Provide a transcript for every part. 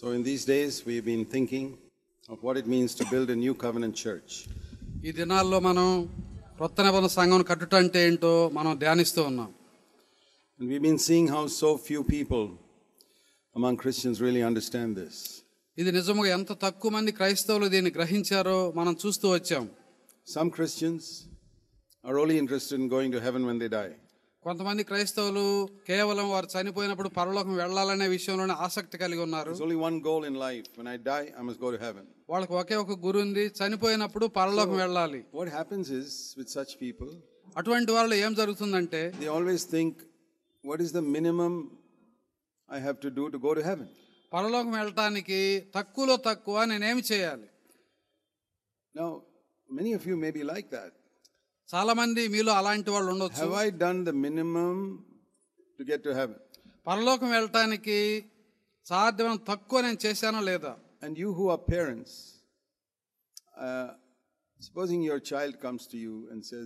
So, in these days, we've been thinking of what it means to build a new covenant church. ఈ దినాల్లో మనం కొత్త నిబంధన సంఘం కట్టుట అంటే ఏంటో మనం ధ్యానిస్తూ ఉన్నాం And we've been seeing how so few people among Christians really understand this. ఇది నిజముగా ఎంత తక్కువ మంది క్రైస్తవులు దీన్ని గ్రహించారో మనం చూస్తూ వచ్చాం Some Christians are only interested in going to heaven when they die. కొంతమంది క్రైస్తవులు కేవలం వారు చనిపోయినప్పుడు పరలోకం వెళ్ళాలనే విషయంలోనే ఆసక్తి కలిగి ఉన్నారు There's only one goal in life when I die, I must go to heaven. వాళ్ళకి ఒకే ఒక గురు ఉంది చనిపోయినప్పుడు పరలోకం వెళ్ళాలి What happens is, with such people, అటువంటి వాళ్ళు ఏం జరుగుతుందంటే they always think, what is the minimum I have to do to go to heaven? పరలోకం వెళ్ళటానికి తక్కువలో తక్కువ నేనేమి చేయాలి Now, many of you may be like that. చాలా మంది మీలో అలాంటి వాళ్ళు ఉండొచ్చు Have I done the minimum to get to heaven? పరలోకం వెళ్ళటానికి సాధ్యమైన తక్కువ నేను చేశానో లేదా And you who are parents, uh, supposing your child comes to you and says,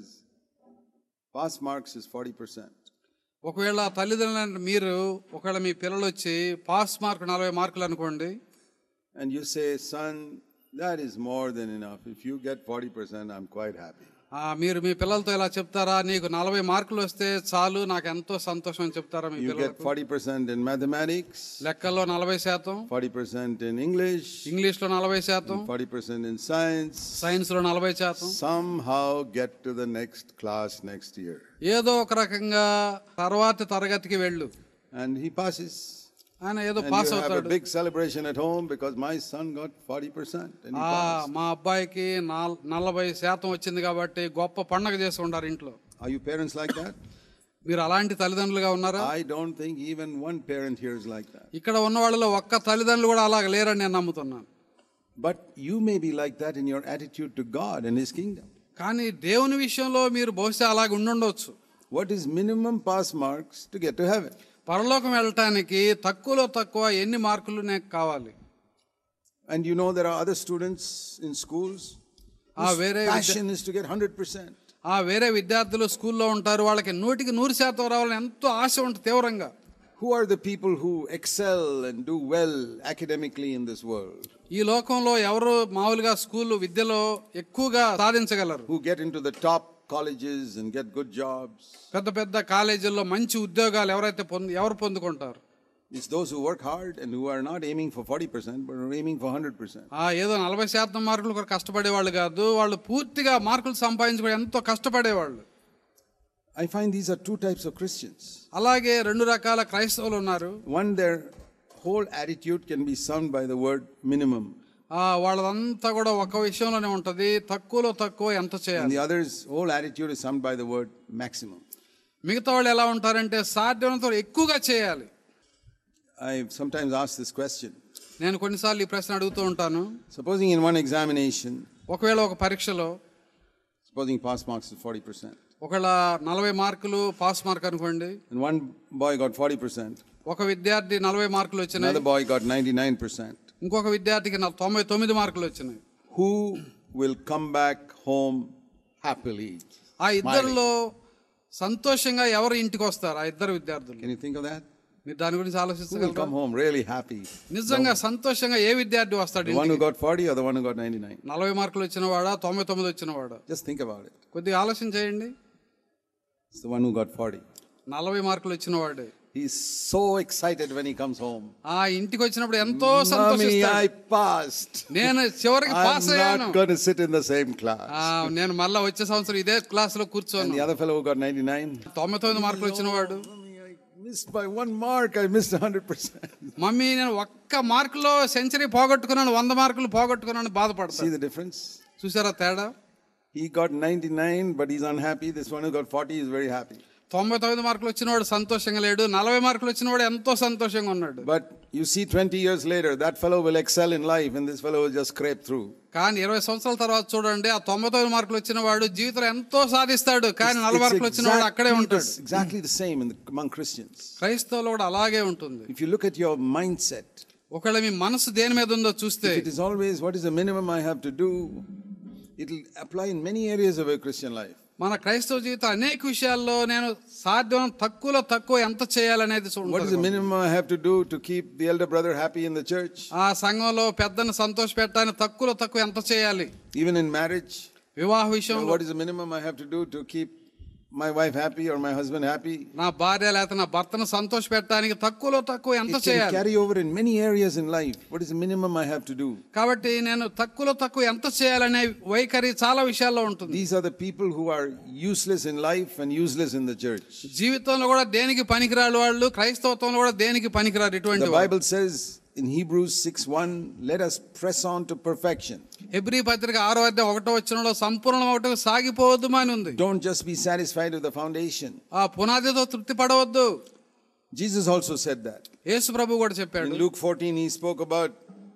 pass marks is 40%. ఒకవేళ తల్లిదండ్రులు మీరు ఒకవేళ మీ పిల్లలు వచ్చి పాస్ మార్క్ నలభై మార్కులు అనుకోండి And you say, son, that is more than enough. If you get 40%, I'm quite happy. ఆ, మీరు మీ పిల్లలతో ఇలా చెప్తారా నీకు నలభై మార్కులు వస్తే చాలు నాకు ఎంతో సంతోషం అని చెప్తారా మీ You get పిల్లలకు 40% in mathematics, లెక్కల్లో నలభై శాతం 40% in English, ఇంగ్లీష్ లో నలభై శాతం 40% in science. సైన్స్ లో నలభై శాతం Somehow get to the next class next year. ఏదో ఒక రకంగా తర్వాతి తరగతికి వెళ్ళు And he passes. ఆయన ఏదో And pass you have a అవుతాడు big celebration at home because my son got 40% and he ఆ, passed. మా అబ్బాయికి నాల్- నలభై శాతం వచ్చింది కాబట్టి గొప్ప పండగ చేసి ఉండారు ఇంట్లో Are you parents like that? మీరు అలాంటి తల్లిదండ్రులుగా ఉన్నారా I don't think even one parent here is like that. ఇక్కడ ఉన్న వాళ్ళలో ఒక్క తల్లిదండ్రులు కూడా అలాగ లేరని నేను నమ్ముతున్నాను But you may be like that in your attitude to God and His kingdom. కానీ దేవుని విషయంలో మీరు బహుశా అలాగ ఉండుండొచ్చు What is minimum pass marks to get to heaven? పరలోకం వెళ్ళటానికి తక్కువలో తక్కువ ఎన్ని మార్కులు నాకు కావాలి And you know there are other students in schools. Ah, whose వేరే passion is to get 100%. ఆ వేరే విద్యార్థులు స్కూల్లో ఉంటారు వాళ్ళకి నూటికి నూరు శాతం రావాలని ఎంతో ఆశ ఉంటుంది తీవ్రంగా Who are the people who excel and do well academically in this world? ఈ లోకంలో ఎవరు మామూలుగా స్కూల్ విద్యలో ఎక్కువగా సాధించగలరు Who get into the top colleges and get good jobs? పెద్ద పెద్ద కాలేజీల్లో మంచి ఉద్యోగాలు ఎవరైతే పొంది ఎవరు పొందుకుంటారు It's those who work hard and who are not aiming for 40%, but are aiming for 100%. ఆ ఏదో నలభై శాతం మార్కులు కూడా కష్టపడేవాళ్ళు కాదు వాళ్ళు పూర్తిగా మార్కులు సంపాదించుకొని ఎంతో కష్టపడేవాళ్ళు I find these are two types of Christians. అలాగే రెండు రకాల క్రైస్తవులు ఉన్నారు One, their whole attitude can be summed by the word minimum, ఆ వాళ్ళదంతా కూడా ఒక విషయంలోనే ఉంటది తక్కువలో తక్కువ ఎంత and చేయాలి the other's whole attitude is summed by the word maximum. మిగతా వాళ్ళు ఎలా ఉంటారంటే సాధ్యమైనంత వరకు ఎక్కువగా చేయాలి I sometimes ask this question. నేను కొన్నిసార్లు ఈ ప్రశ్న అడుగుతూ ఉంటాను Supposing in one examination, ఒకవేళ ఒక పరీక్షలో supposing pass marks is 40%, ఒకవేళ నలభై మార్కులు పాస్ మార్క్ అనుకోండి and one boy got 40%, ఒక విద్యార్థి నలభై మార్కులు వచ్చినాయి another boy got 99%, ఇంకొక విద్యార్థికి నా- తొంభై తొమ్మిది మార్కులు వచ్చినాయి who will come back home happily? ఆ ఇద్దరిలో సంతోషంగా ఎవరు ఇంటికి వస్తారు ఆ ఇద్దరు విద్యార్థులు Can you think of that? మీరు దాని గురించి Who will ఆలోచించగలరా come home really happy? నిజంగా సంతోషంగా ఏ విద్యార్థి వస్తాడు The one who ఇంటికి? got 40 or the one who got 99? నలభై మార్కులు వచ్చినవాడా తొంభై తొమ్మిది వచ్చినవాడా Just think about it. కొద్దిగా ఆలోచన చేయండి It's the one who got 40. నలభై మార్కులు వచ్చినవాడే He's so excited when he comes home. ఆ ఇంటికి వచ్చినప్పుడు ఎంతో Mommy, సంతోషిస్తాడు I passed. నేను చివరికి పాస్ I'm అయ్యాను not going to sit in the same class. ఆ, నేను మళ్ళా వచ్చే సంవత్సరం ఇదే క్లాస్ లో And కూర్చోను the other fellow who got 99, తొంభై తొమ్మిది మార్కులు వచ్చినవాడు Mommy, I missed by one mark. I missed 100%. Mummy నేను ఒక్క మార్కులో సెంచరీ పోగొట్టుకున్నాను వంద మార్కులు పోగొట్టుకున్నాను See బాధపడతాను the difference? చూసారా తేడా He got 99, but he's unhappy. This one who got 40 is very happy. తొంభై తొమ్మిది మార్కులు వచ్చినవాడు సంతోషంగా లేడు నలభై మార్కులు వచ్చినవాడు ఎంతో సంతోషంగా ఉన్నాడు But you see, 20 years later, that fellow will excel in life, and this fellow will just scrape through. కానీ ఇరవై సంవత్సరాల తర్వాత చూడండి ఆ తొంభై తొమ్మిది మార్కులు వచ్చిన వాడు జీవితంలో ఎంతో సాధిస్తాడు కానీ నలభై It's మార్కులు వచ్చిన వాడు అక్కడే exactly, ఉంటాడు the, exactly the same in the, among Christians. క్రైస్తవులు కూడా అలాగే ఉంటుంది If you look at your mindset, ఒకవేళ మీ మనసు దేని మీద ఉందో చూస్తే if it is always what is the minimum I have to do, it will apply in many areas of a Christian life. మన క్రైస్తవ జీవితం అనేక విషయాల్లో నేను సాధ్యం తక్కువలో తక్కువ ఎంత చేయాలనేది చూ- What is the minimum I have to do to keep the elder brother happy in the church? ఆ సంఘంలో పెద్దను సంతోష పెట్టడానికి తక్కువలో తక్కువ ఎంత చేయాలి Even in marriage, వివాహ విషయంలో what is the minimum I have to do to keep my wife happy or my husband happy? నా భార్య లేకపోతే నా భర్తను సంతోష పెట్టడానికి తక్కువలో తక్కువ ఎంత It can చేయాలి carry over in many areas in life. What is the minimum I have to do? కాబట్టి నేను తక్కువలో తక్కువ ఎంత చేయాలనే వైఖరి చాలా విషయాల్లో ఉంటుంది These are the people who are useless in life and useless in the church. జీవితంలో కూడా దేనికి పనికిరాడు వాళ్ళు క్రైస్తవత్వంలో కూడా దేనికి పనికిరారు ఇటువంటి The వాళ్ళు. Bible says in Hebrews 6 1, let us press on to perfection. Hebrew పత్రిక ఆరో అధ్యాయం ఒకటో వచ్చినలో సంపూర్ణ ఒకటి సాగిపోవద్దు అని ఉంది Don't just be satisfied with the foundation. ఆ పునాదితో తృప్తి పడవద్దు Jesus also said that. యేసు ప్రభు కూడా చెప్పాడు In Luke 14, he spoke about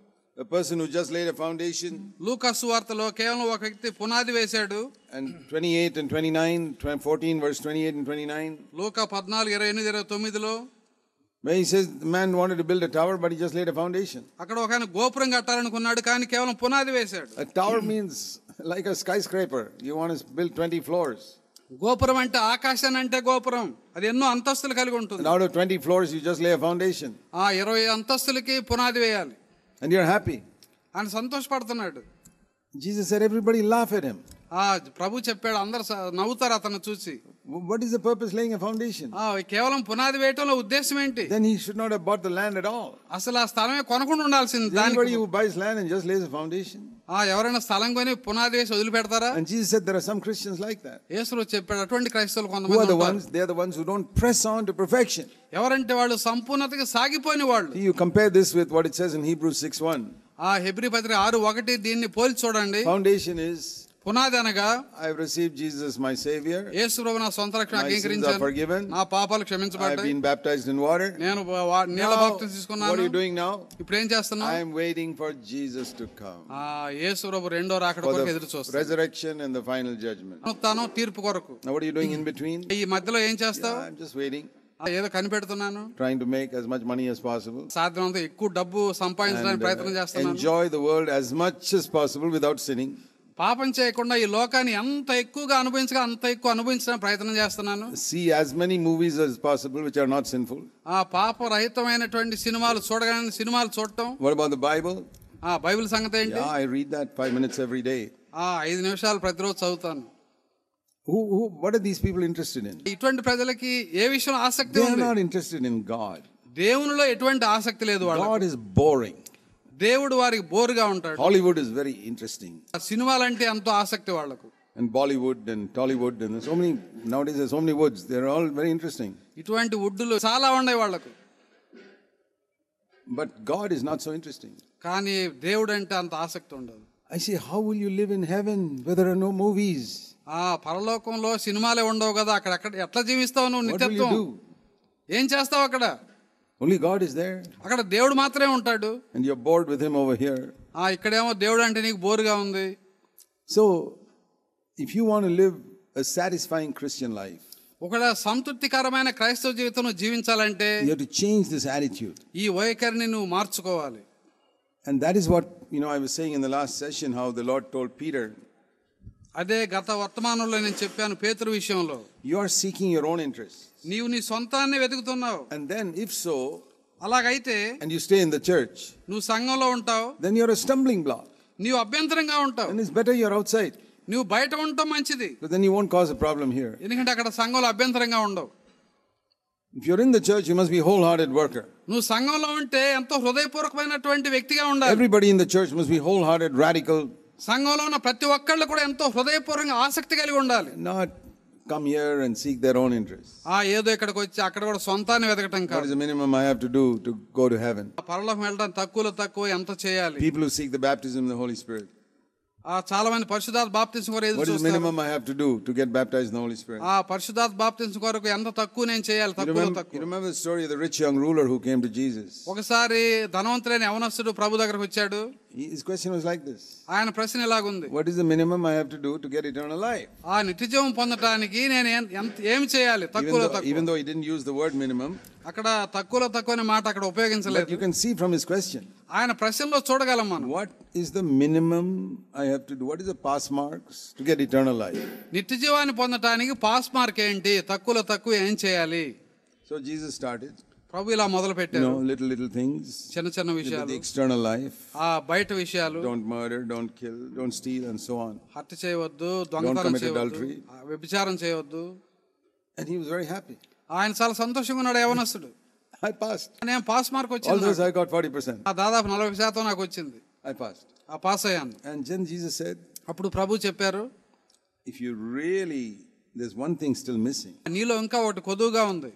a person who just laid a foundation, లూకాసు వార్తలో కేవలం ఒక వ్యక్తి పునాది వేశాడు and 28 and 29, 20 14, verse 28 and 29, లూకా పద్నాలుగు ఇరవై ఎనిమిది ఇరవై తొమ్మిదిలో where he says the man wanted to build a tower, but he just laid a foundation. అక్కడ ఒక ఆయన గోపురం కట్టాలనుకున్నాడు కానీ కేవలం పునాది వేశాడు A tower means like a skyscraper. You want to build 20 floors. గోపురం అంటే ఆకాశాన్ని అంటే గోపురం అది ఎన్నో అంతస్తులు కలిగి And ఉంటుంది out of 20 floors, you just lay a foundation. ఆ ఇరవై అంతస్తులకి పునాది వేయాలి And you're happy. ఆయన సంతోషపడుతున్నాడు Jesus said, everybody laugh at him. ఆ ప్రభు చెప్పాడు అందరు స- నవ్వుతారు అతను చూసి W- What is the purpose laying a foundation? ఆ కేవలం పునాది వేయటంలో ఉద్దేశం ఏంటి Then he should not have bought the land at all. అసలు ఆ స్థలమే కొనకుండా ఉండాల్సింది Anybody దానికి who buys land and just lays a foundation. ఆ ఎవరైనా స్థలం కొని పునాది వేసి వదిలిపెడతారా And Jesus said there are some Christians like that. యేసులో చెప్పాడు అటువంటి క్రైస్తవులు Who are కొంతమంది the ఉంటారు. ones? They are the ones who don't press on to perfection. ఎవరంటే వాళ్ళు సంపూర్ణతకి సాగిపోయిన వాళ్ళు See, you compare this with what it says in Hebrews 6 1. ఆ హెబ్రి పత్రిక ఆరు ఒకటి దీన్ని పోల్చి చూడండి Foundation is పునాది అనగా I've received Jesus as my Savior. యేసు ప్రభు నా సొంత రక్షణ My sins are అంగీకరించాను forgiven. నా పాపాలు I've క్షమించబడ్డాయి been baptized in water. నేను వా- నీళ్ళ Now, బాప్తిసం what are తీసుకున్నాను you doing now? ఇప్పుడు ఏం చేస్తున్నావు I am waiting for Jesus to come ఆ యేసు ప్రభు రెండో రాకడ for కొరకు ఎదురు the చూస్తాను resurrection and the final judgment. తాను తీర్పు కొరకు Now, what are you doing in between? ఈ మధ్యలో ఏం చేస్తావు I'm just waiting, ఆ, ఏదో కనిపెడుతున్నాను trying to make as much money as possible. సాధ్యమంత ఎక్కువ డబ్బు సంపాదించడానికి and, uh, ప్రయత్నం చేస్తున్నాను enjoy the world as much as possible without sinning. పాపం చేయకుండా ఈ లోకాన్ని ఎంత ఎక్కువగా అనుభవించగా అంత ఎక్కువ అనుభవించడానికి ప్రయత్నం చేస్తున్నాను See as many movies as possible which are not sinful. ఆ పాపరహితమైనటువంటి సినిమాలు చూడగానే సినిమాలు చూడటం What about the Bible? ఆ బైబిల్ సంగతి ఏంటి Yeah, I read that five minutes every day. ఆ ఐదు నిమిషాలు ప్రతిరోజు చదువుతాను Who, who, what are these people interested in? ఇటువంటి ప్రజలకి ఏ విషయం ఆసక్తి They are ఉంది not interested in God. దేవునిలో ఎటువంటి ఆసక్తి లేదు వాళ్ళకి God is boring. దేవుడు వారికి బోరుగా ఉంటాడు Hollywood is very interesting. ఆ సినిమాలంటే ఎంతో ఆసక్తి వాళ్ళకు And Bollywood and Tollywood and there's so many nowadays there's so many woods. They're all very interesting. ఇటువంటి వుడ్డులు చాలా ఉన్నాయి వాళ్ళకు But God is not so interesting. కానీ దేవుడు అంటే అంత ఆసక్తి ఉండదు I say, how will you live in heaven where there are no movies? ఆ పరలోకంలో సినిమాలే ఉండవు కదా అక్కడ ఎక్కడ ఎట్లా జీవిస్తావు నువ్వు What will you నిత్యత్వం do? ఏం చేస్తావు అక్కడ Only God is there. అక్కడ దేవుడు మాత్రమే ఉంటాడు And you're bored with him over here. ఆ ఇక్కడేమో దేవుడు అంటే నీకు బోరుగా ఉంది So if you want to live a satisfying Christian life, ఒకవేళ సంతృప్తికరమైన క్రైస్తవ జీవితం నువ్వు జీవించాలంటే you have to change this attitude. ఈ వైఖరిని నువ్వు మార్చుకోవాలి And that is what, you know, I was saying in the last session how the Lord told Peter, అదే గత వర్తమానంలో నేను చెప్పాను పేతురు విషయంలో you are seeking your own interests. నీవు నీ సొంతాన్ని వెతుకుతున్నావు And then if so, అలాగైతే and you stay in the church, నువ్వు సంఘంలో ఉంటావు then you're a stumbling block. నీవు అభ్యంతరంగా ఉంటావు And it's better you're outside. నువ్వు బయట ఉండటం మంచిది But then you won't cause a problem here. ఎందుకంటే అక్కడ సంఘంలో అభ్యంతరంగా ఉండవు If you're in the church, you must be a wholehearted worker. నువ్వు సంఘంలో ఉంటే ఎంతో హృదయపూర్వకమైనటువంటి వ్యక్తిగా ఉండాలి Everybody in the church must be wholehearted, radical, సంఘంలో ఉన్న ప్రతి ఒక్కళ్ళు కూడా ఎంతో హృదయపూర్వకంగా ఆసక్తి కలిగి ఉండాలి not come here and seek their own interests. ఆ ఏదో ఇక్కడికి వచ్చి అక్కడ కూడా సొంతాన్ని వెతకటం What కాదు is the minimum I have to do to go to heaven? ఆ పరలోకం వెళ్ళడం తక్కువలో తక్కువ ఎంత చేయాలి People who seek the baptism of the Holy Spirit. ఆ చాలా మంది పరిశుధాత్మ బాప్తిసం కొరకు ఎదురు What is the చూస్తారు minimum I have to do to get baptized in the Holy Spirit? ఆ పరిశుధాత్మ బాప్తిసం కొరకు ఎంత తక్కువ నేను చేయాలి You తక్కువ remember, you తక్కువ remember the story of the rich young ruler who came to Jesus? ఒకసారి ధనవంతులైన యవనస్తుడు ప్రభు దగ్గరకు వచ్చాడు He- His question was like this ఆయన ప్రశ్న ఇలాగుంది What is the minimum I have to do to get eternal life? ఆ నిత్యజీవం పొందటానికి నేను ఏం- ఎంత ఏమి చేయాలి Even తక్కువలో though, తక్కువ even though he didn't use the word minimum, అక్కడ తక్కువలో తక్కువ అనే మాట అక్కడ but ఉపయోగించలేదు you can see from his question ఆయన ప్రశ్నలో చూడగలం మనం what is the minimum I have to do? What is the pass marks to get eternal life? నిత్య జీవాన్ని పొందటానికి పాస్ మార్క్ ఏంటి తక్కువలో తక్కువ ఏం చేయాలి So Jesus started, ప్రభు ఇలా మొదలు you పెట్టారు know, little, little things. చిన్న చిన్న you know, విషయాలు the external life. ఆ బయట విషయాలు Don't murder, don't kill, don't steal, and so on. హత్య చేయవద్దు దొంగతనం commit చేయవద్దు adultery. ఆ, వ్యభిచారం చేయవద్దు And he was very happy. ఆయన చాలా సంతోషంగా ఉన్నాడు యవనస్తుడు I passed. నేను పాస్ మార్క్ All వచ్చింది those నాకు. I got 40%. ఆ దాదాపు నలభై శాతం నాకు వచ్చింది I passed. ఆ పాస్ అయ్యాను And then Jesus said, అప్పుడు ప్రభు చెప్పారు if you really, there's one thing still missing. నీలో ఇంకా ఒకటి కొదువుగా ఉంది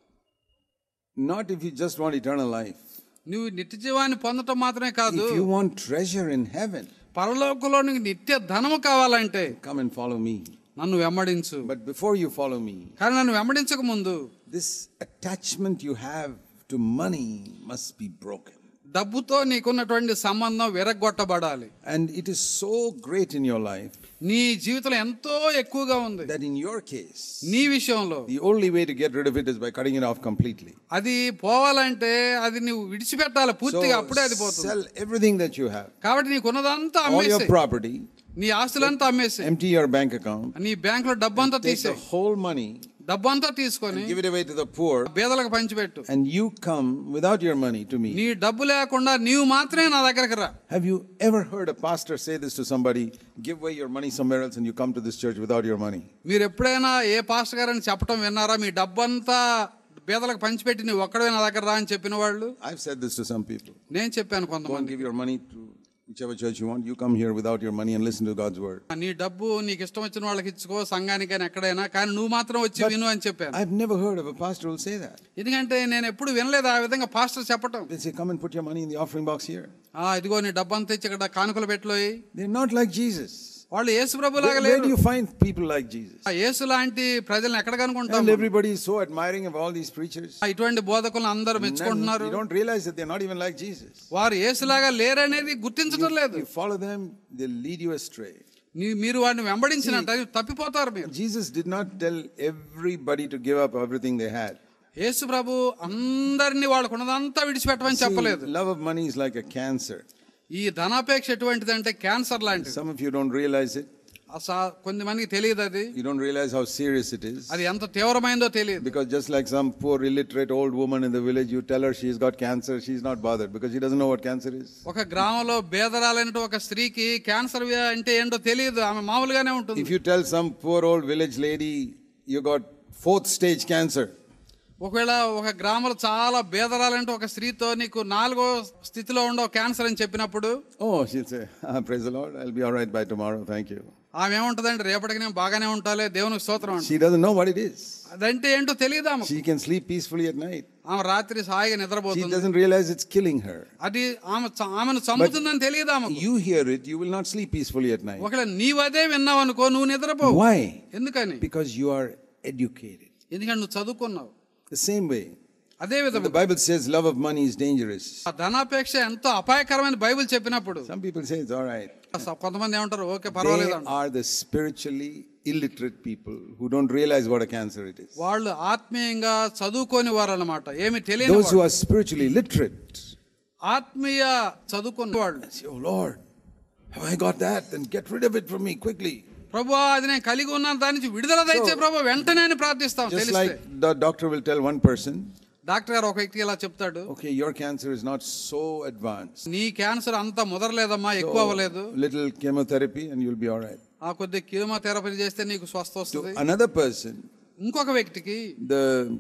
Not if you just want eternal life. నువ్వు నిత్య జీవాన్ని పొందటం మాత్రమే కాదు If you want treasure in heaven, పరలోకంలో నీకు నిత్య ధనము కావాలంటే come and follow me. నన్ను వెంబడించు But before you follow me, కానీ నన్ను వెంబడించక ముందు this attachment you have to money must be broken. డబ్బుతో నీకున్నటువంటి సంబంధం విరగొట్టబడాలి And it is so great in your life నీ జీవితంలో ఎంతో ఎక్కువగా ఉంది that in your case, నీ విషయంలో the only way to get rid of it is by cutting it off completely. అది పోవాలంటే అది నువ్వు విడిచిపెట్టాలి పూర్తిగా అప్పుడే అది So పోతుంది sell everything that you have, కాబట్టి నీకున్నదంతా all your అమ్మేసి property, నీ ఆస్తులంతా అమ్మేసి empty your bank account, నీ బ్యాంక్ లో డబ్బంతా take తీసే the whole money, డబ్బంతా తీసుకొని give it away to the poor, బీదలకు పంచిపెట్టు and you come without your money to me. నీ డబ్బు లేకుండా నీవు మాత్రమే నా దగ్గరకు రా Have you ever heard a pastor say this to somebody? Give away your money somewhere else and you come to this church without your money. మీరు ఎప్పుడైనా ఏ పాస్టర్ గారని చెప్పడం విన్నారా మీ డబ్బంతా బీదలకు పంచిపెట్టి నువ్వు ఒక్కడే నా దగ్గర రా అని చెప్పిన వాళ్ళు I've said this to some people. నేను చెప్పాను Go and కొంతమంది give your money to whichever church you want. You come here without your money and listen to God's word. నీ డబ్బు నీకు ఇష్టం వచ్చిన వాళ్ళకి ఇచ్చుకో సంఘానికైనా ఎక్కడైనా కానీ నువ్వు మాత్రం వచ్చి విను అని చెప్పాను I've never heard of a pastor who'll say that. ఎందుకంటే నేను ఎప్పుడు వినలేదు ఆ విధంగా పాస్టర్ చెప్పటం They say, come and put your money in the offering box here. ఆ ఇదిగో నీ డబ్బు అంతా ఇచ్చి ఇక్కడ కానుకలు పెట్టులోయి They're not like Jesus. వాళ్ళు యేసు ప్రభు Where, లాగా where do లేరు you find people like Jesus? ఆ యేసు లాంటి ప్రజలను ఎక్కడ కనుకుంటాం And everybody is so admiring of all these preachers. ఆ ఇటువంటి బోధకులను అందరూ And then మెచ్చుకుంటున్నారు you don't realize that they're not even like Jesus. వారు యేసులాగా లేరనేది గుర్తించడం లేదు You follow them, they'll lead you astray. నీ- మీరు వాడిని వెంబడించినట్టు తప్పిపోతారు మీరు Jesus did not tell everybody to give up everything they had. యేసు ప్రభు అందరినీ వాళ్ళకు ఉన్నదంతా విడిచిపెట్టమని చెప్పలేదు See, love of money is like a cancer. ఈ ధనాపేక్ష ఎటువంటిది అంటే క్యాన్సర్ లాంటిది Some of you don't realize it. అస- కొంతమందికి తెలియదు అది You don't realize how serious it is. అది ఎంత తీవ్రమైందో తెలియదు Because just like some poor illiterate old woman in the village, you tell her she's got cancer, she's not bothered because she doesn't know what cancer is. ఒక గ్రామంలో బేదరాలైన ఒక స్త్రీకి cancer వ్య- అంటే ఏంటో తెలియదు ఆమె మామూలుగానే ఉంటుంది If you tell some poor old village lady you got fourth stage cancer, ఒకవేళ ఒక గ్రామంలో చాలా బేదరాలంటే ఒక స్త్రీతో నీకు నాలుగో స్థితిలో ఉండవు క్యాన్సర్ అని చెప్పినప్పుడు oh, she'll say, ah, Praise the Lord, I'll be all right by tomorrow, thank you. ఆమె ఏముంటుందంటే రేపటికి నేను బాగానే ఉంటాలే దేవునికి స్తోత్రం అంట She doesn't know what it is. అదంటే ఏంటో తెలియదు ఆమె She can sleep peacefully at night. ఆమె రాత్రి హాయిగా She నిద్రపోతుంది doesn't realize it's killing her. అది ఆమె చ- ఆమెను చంపుతుందని తెలియదు ఆమెకు You hear it, you will not sleep peacefully at night. ఒకవేళ నీవు అదే విన్నావు అనుకో నువ్వు నిద్రపోవు Why? ఎందుకని Because you are educated. ఎందుకంటే నువ్వు చదువుకున్నావు The same way. అదే The విధంగా Bible says love of money is dangerous. ఆ ధనాపేక్ష ఎంతో అపాయకరమైన బైబిల్ చెప్పినప్పుడు Some people say it's all right. స- కొంతమంది ఏమంటారు ఓకే They పర్వాలేదు అంటారు. are the spiritually illiterate people who don't realize what a cancer it is. వాళ్ళు ఆత్మీయంగా చదువుకోని వారు అనమాట ఏమి తెలియని Those who వారు. are spiritually literate ఆత్మీయ చదువుకున్న వాళ్ళు say, Oh Lord, have I got that? Then get rid of it from me quickly. ప్రభు అది నేను కలిగి ఉన్నాను దాని నుంచి విడుదల తెచ్చే ప్రభు వెంటనే అని ప్రార్థిస్తాం Just తెలిస్తే like the doctor will tell one person, doctor గారు ఒక వ్యక్తి ఇలా చెప్తాడు okay, your cancer is not so advanced. నీ క్యాన్సర్ అంత ముదరలేదమ్మా ఎక్కువ అవ్వలేదు Little chemotherapy and you'll be all right. ఆ కొద్ది కీమోథెరపీ చేస్తే నీకు స్వస్థ To వస్తుంది another person, ఇంకొక వ్యక్తికి the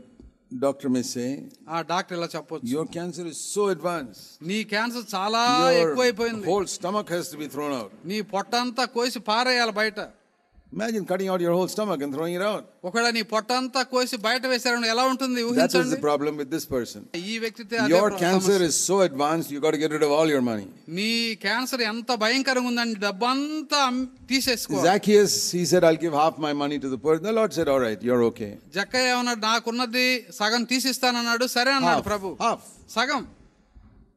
doctor may say, ఆ డాక్టర్ ఇలా చెప్పొచ్చు Your cancer is so advanced. నీ క్యాన్సర్ చాలా Your ఎక్కువైపోయింది whole stomach has to be thrown out. నీ పొట్టంతా కోసి పారేయాలి బయట Imagine cutting out your whole stomach and throwing it out. ఒకవేళ నీ పొట్టంతా కోసి బయట వేసారని ఎలా ఉంటుంది That was the ఊహించండి problem with this person. ఈ వ్యక్తితో అదే Your ప్ర- cancer సమస్య. is so advanced, you got to get rid of all your money. నీ క్యాన్సర్ ఎంత భయంకరంగా ఉందని డబ్బంతా అమ్- తీసేసుకో Zacchaeus, he said, I'll give half my money to the poor. The Lord said, All right, you're okay. జక్క ఏమన్నాడు నాకున్నది సగం తీసిస్తానన్నాడు సరే అన్నాడు ప్రభు Half. సగం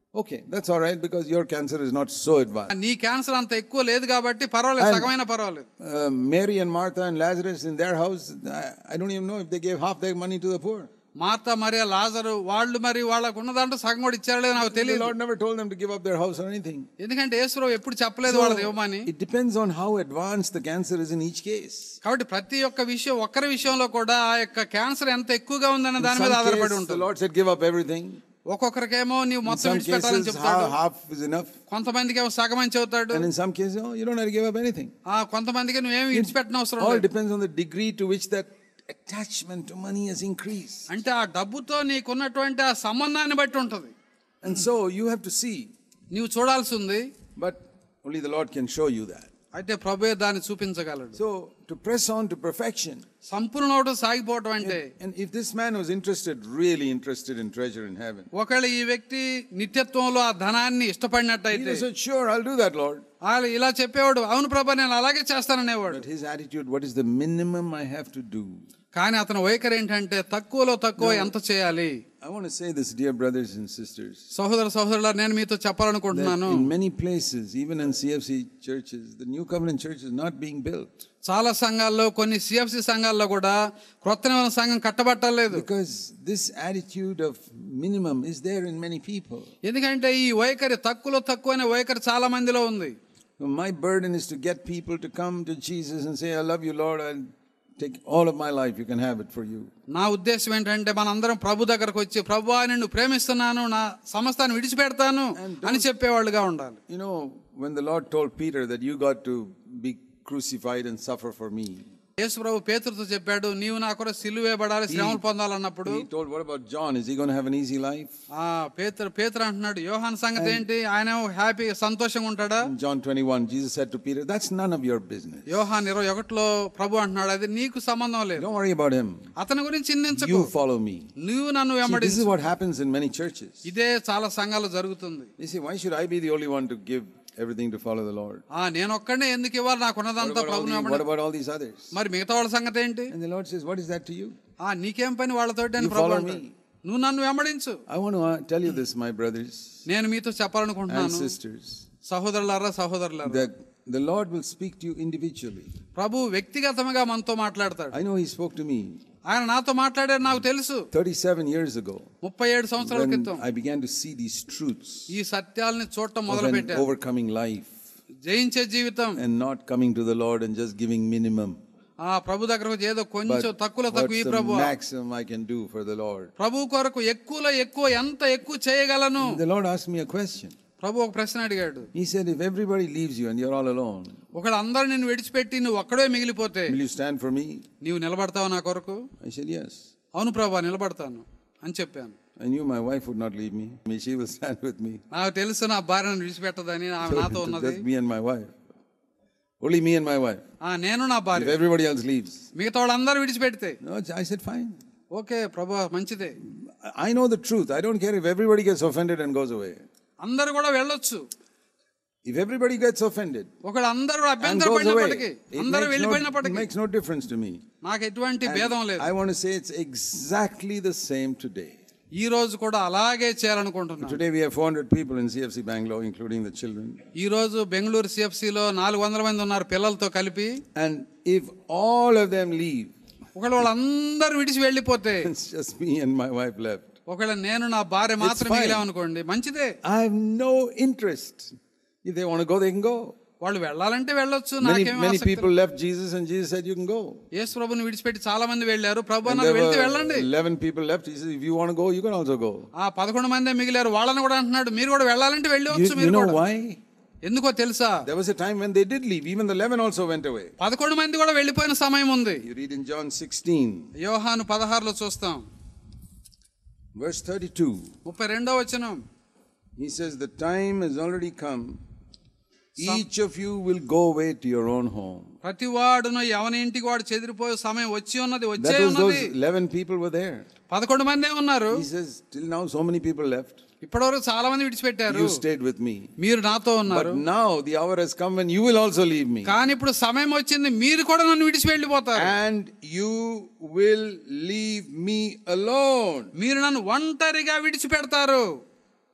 Okay, that's all right because your cancer is not so advanced. నీ క్యాన్సర్ అంత ఎక్కువ లేదు కాబట్టి పర్వాలేదు సగమైన పర్వాలేదు Uh, Mary and Martha and Lazarus in their house, I, I don't even know if they gave half their money to the poor. Martha Maria లాజరు వాళ్ళు మరి వాళ్ళకు ఉన్నదంటూ సగం కూడా ఇచ్చారో లేదో నాకు The తెలియదు Lord never told them to give up their house or anything. ఎందుకంటే యేసురావు ఎప్పుడు చెప్పలేదు వాళ్ళది ఇవ్వమని It depends on how advanced the cancer is in each case. కాబట్టి ప్రతి ఒక్క విషయం ఒక్కరి విషయంలో కూడా ఆ యొక్క క్యాన్సర్ ఎంత ఎక్కువగా ఉందనే In దాని some మీద ఆధారపడి cases, the ఉంటుంది Lord said, give up everything. ఒక్కొక్కరికేమో నీవు In మొత్తం some విడిచిపెట్టాలని cases, చెప్తాడు half, half is enough. కొంతమందికి ఏమో సగం అని చెబుతాడు And in some cases, oh, you don't have to give up anything. ఆ కొంతమందికి నువ్వేమి విడిచిపెట్టిన అవసరం All లేదు depends on the degree to which that attachment to money has increased. అంటే ఆ డబ్బుతో నీకున్నటువంటి ఆ సంబంధాన్ని బట్టి ఉంటుంది And so you have to see, నీవు చూడాల్సి ఉంది but only the Lord can show you that. అయితే ప్రభు దాన్ని చూపించగలడు So to press on to perfection, సంపూర్ణ సాగిపోవటం అంటే and if this man was interested, really interested in treasure in heaven, ఒకవేళ ఈ వ్యక్తి నిత్యత్వంలో ఆ ధనాన్ని ఇష్టపడినట్టయితే he said, Sure, I'll do that, Lord. వాళ్ళు ఇలా చెప్పేవాడు అవును ప్రభా నేను అలాగే చేస్తాననేవాడు But his attitude, what is the minimum I have to do? కానీ అతని వైఖరి ఏంటంటే తక్కువలో తక్కువ ఎంత చేయాలి I want to say this, dear brothers and sisters. సహోదర సహోదరుల నేను మీతో that చెప్పాలనుకుంటున్నాను in many places, even in CFC churches, the New Covenant Church is not being built చాలా సంఘాల్లో కొన్ని సిఎఫ్సి సంఘాల్లో కూడా క్రొత్త నిబంధన సంఘం కట్టబట్టలేదు because this attitude of minimum is there in many people. ఎందుకంటే ఈ వైఖరి తక్కువలో తక్కువ అనే వైఖరి చాలా మందిలో ఉంది My burden is to get people to come to Jesus and say, I love you, Lord. I'll take all of my life. You can have it for you. నా ఉద్దేశం ఏంటంటే మనందరం ప్రభు దగ్గరకు వచ్చి ప్రభు నిన్ను ప్రేమిస్తున్నాను నా సమస్తాన్ని విడిచిపెడతాను అని చెప్పేవాళ్ళుగా ఉండాలి You know, when the Lord told Peter that you got to be crucified and suffer for me, యేసు ప్రభు పేతురుతో చెప్పాడు నీవు నా కొరకు సిలువేయబడాలి శ్రమలు పొందాలన్నప్పుడు he told, What about John? Is he going to have an easy life? ఆ పేతురు పేతురు అంటున్నాడు యోహాన్ సంగతి ఏంటి ఆయన హ్యాపీ సంతోషంగా ఉంటాడా In John 21, Jesus said to Peter, That's none of your business. యోహాన్ ఇరవై ఒకటిలో ప్రభు అంటున్నాడు అది నీకు సంబంధం లేదు Don't worry about him. అతని గురించి చింతించకు You follow me. నువ్వు నన్ను See, this వెంబడించు is what happens in many churches. ఇదే చాలా సంఘాలు జరుగుతుంది You see, why should I be the only one to give everything to follow the Lord? ఆ నేను ఒక్కడే ఎందుకు ఇవ్వాలి What నాకున్నదంతా about, all ప్రభుని the- వెంబడి what about all these others? మరి మిగతా వాళ్ళ సంగతి ఏంటి And the Lord says, What is that to you? ఆ నీకేం పని వాళ్ళతోటి అని You ప్రభు follow అంటాడు. me. నువ్వు నన్ను వెంబడించు I want to uh, tell you this, my brothers నేను మీతో and చెప్పాలనుకుంటున్నాను sisters, సహోదరులారా సహోదరులారా that the Lord will speak to you individually. ప్రభు వ్యక్తిగతంగా మనతో మాట్లాడతాడు I know He spoke to me ఆయన నాతో మాట్లాడారు నాకు తెలుసు 37 years ago ముప్పై ఏడు సంవత్సరాల when క్రితం I began to see these truths ఈ సత్యాలని చూడటం of మొదలు an పెట్టారు overcoming life జయించే జీవితం and not coming to the Lord and just giving minimum. ఆ ప్రభు దగ్గరకు ఏదో But కొంచెం తక్కువలో తక్కువ ఈ what's the Prabhu maximum I can do for the Lord? ప్రభు కొరకు ఎక్కువలో ఎక్కువ ఎంత ఎక్కువ చేయగలను The Lord asked me a question. ప్రభు ఒక ప్రశ్న అడిగాడు He said, If everybody leaves you and you're all alone, ఒకడు అందరు నిన్ను విడిచిపెట్టి నువ్వు ఒక్కడే మిగిలిపోతే will you stand for me? నీవు నిలబడతావు నా కొరకు I said, Yes. అవును ప్రభా నిలబడతాను అని చెప్పాను I knew my wife would not leave me. I mean, she will stand with me. నాకు తెలుసు నా భార్యను విడిచిపెట్టదని ఆమె నాతో ఉన్నది Just me and my wife. Only me and my wife. ఆ నేను నా If భార్య everybody else leaves. మిగతా వాళ్ళందరూ విడిచిపెడితే No, I said, Fine. Okay ప్రభా మంచిదే I know the truth. I don't care if everybody gets offended and goes away. అందరు కూడా వెళ్ళొచ్చు If everybody gets offended ఒకడు అందరూ and అభ్యంతరం goes away, పడినప్పటికీ it అందరూ makes no, it వెళ్ళిపోయినప్పటికీ makes no difference to me. నాకు ఎటువంటి భేదం లేదు I want to say it's exactly the same today. ఈ రోజు కూడా అలాగే చేయాలనుకుంటున్నాను Today we have 400 people in CFC Bangalore, including the children. ఈ రోజు బెంగళూరు సిఎఫ్సిలో నాలుగు వందల మంది ఉన్నారు పిల్లలతో కలిపి And if all of them leave, ఒకవేళ వాళ్ళందరూ విడిచి వెళ్ళిపోతే it's just me and my wife left. ఒకవేళ నేను నా భార్య మాత్రం fine. మిగిలామనుకోండి మంచిదే I have no interest. If they want to go, they can go. వాళ్ళు వెళ్ళాలంటే వెళ్ళొచ్చు Many, నాకేం many ఆసక్తి people left Jesus and Jesus said, You can go. యేసు ప్రభుని విడిచిపెట్టి చాలా మంది వెళ్ళారు ప్రభు And అన్నారు there వెళ్తే were వెళ్ళండి 11 people left. He said, If you want to go, you can also go. ఆ పదకొండు మందే మిగిలారు వాళ్ళని కూడా అంటున్నాడు మీరు కూడా వెళ్ళాలంటే వెళ్ళవచ్చు You, you మీరు know కూడా why? ఎందుకో తెలుసా There was a time when they did leave. Even the 11 also went away. పదకొండు మంది కూడా వెళ్ళిపోయిన సమయం ఉంది You read in John 16, యోహాను పదహారులో చూస్తాం verse 32. ముప్పై రెండో వచనం He says, The time has already come. Each of you will go away to your own home. ప్రతి వాడును ఎవని ఇంటికి వాడు చెదిరిపోయే సమయం వచ్చి ఉన్నది వచ్చే That was those ఉన్నది 11 people were there. పదకొండు మందే ఉన్నారు He says, Till now, so many people left. ఇప్పటివరకు చాలా మంది విడిచిపెట్టారు You stayed with me. మీరు నాతో ఉన్నారు But now the hour has come when you will also leave me. కానీ ఇప్పుడు సమయం వచ్చింది మీరు కూడా నన్ను విడిచి వెళ్ళిపోతారు And you will leave me alone. మీరు నన్ను ఒంటరిగా విడిచిపెడతారు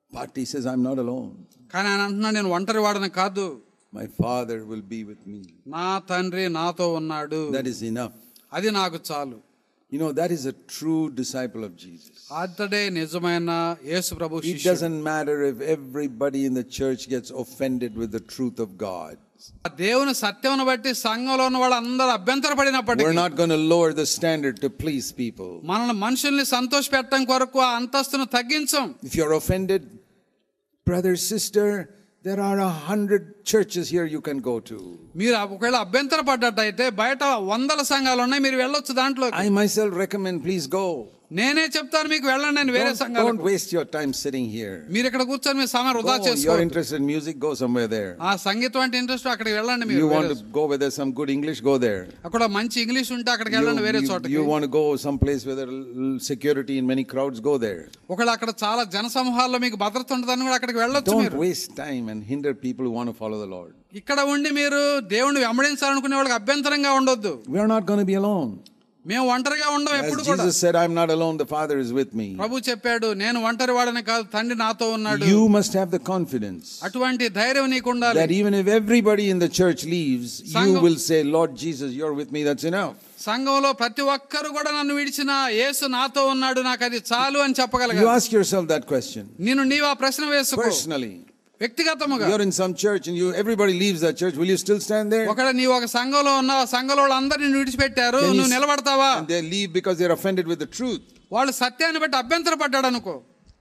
But he says, I'm not alone. కానీ ఆయన అంటున్నాడు నేను ఒంటరి వాడని కాదు My Father will be with me. నా తండ్రి నాతో ఉన్నాడు That is enough. అది నాకు చాలు You know, that is a true disciple of Jesus. అతడే నిజమైన యేసు ప్రభు It శిష్యుడు doesn't matter if everybody in the church gets offended with the truth of God. ఆ దేవుని సత్యమును బట్టి సంఘంలో ఉన్న వాళ్ళు అందరూ అభ్యంతరపడినప్పటికీ We're not going to lower the standard to please people. మనల్ని మనుషుల్ని సంతోష పెట్టడం కొరకు ఆ అంతస్తును తగ్గించం If you're offended, brother, sister, there are a hundred churches here you can go to. మీరు ఒకవేళ అభ్యంతర పడ్డట్టయితే బయట వందల సంఘాలు ఉన్నాయి మీరు వెళ్ళొచ్చు దాంట్లో I myself recommend, please go. నేనే చెప్తాను మీకు వెళ్ళండి నేను వేరే Don't, సంఘాలు don't waste your time sitting here. మీరు ఇక్కడ కూర్చొని మీ సమయం వృధా Go. You're చేసుకో interested in music, go somewhere there. ఆ సంగీతం అంటే ఇంట్రెస్ట్ అక్కడికి వెళ్ళండి మీరు You want వేరే- to go where there's some good English, go there. అక్కడ మంచి ఇంగ్లీష్ ఉంటే అక్కడికి You, వెళ్ళండి వేరే you- చోటకి you want to go someplace where there are security in many crowds, go there. ఒకవేళ అక్కడ చాలా జన సమూహాల్లో మీకు భద్రత ఉంటుందని కూడా అక్కడికి వెళ్ళొచ్చు Don't మీరు waste time and hinder people who want to follow the Lord. ఇక్కడ ఉండి మీరు దేవుణ్ణి వెంబడించాలనుకునే వాళ్ళకి అభ్యంతరంగా ఉండొద్దు We are not going to be alone. మేము ఒంటరిగా ఉండం As ఎప్పుడు కూడా Jesus said, I'm not alone, the Father is with me. ప్రభు చెప్పాడు నేను ఒంటరి వాడని కాదు తండ్రి నాతో ఉన్నాడు You must have the confidence అటువంటి ధైర్యం నీకు ఉండాలి that even if everybody in the church leaves, you Sangam- will say, Lord Jesus, you're with me, that's enough. సంఘంలో ప్రతి ఒక్కరు కూడా నన్ను విడిచిన యేసు నాతో ఉన్నాడు నాకు అది చాలు అని You చెప్పగలగా ask yourself that question నేను నీవు ఆ ప్రశ్న వేసుకో personally. వ్యక్తిగతముగా You're in some church and you everybody leaves that church, will you still stand there? ఒకవేళ నీవు ఒక సంఘంలో ఉన్నావు ఆ సంఘంలో వాళ్ళందరూ నిన్ను విడిచిపెట్టారు Then you నువ్వు s- నిలబడతావా And they leave because they're offended with the truth. వాళ్ళు సత్యాన్ని బట్టి అభ్యంతర పడ్డాడు అనుకో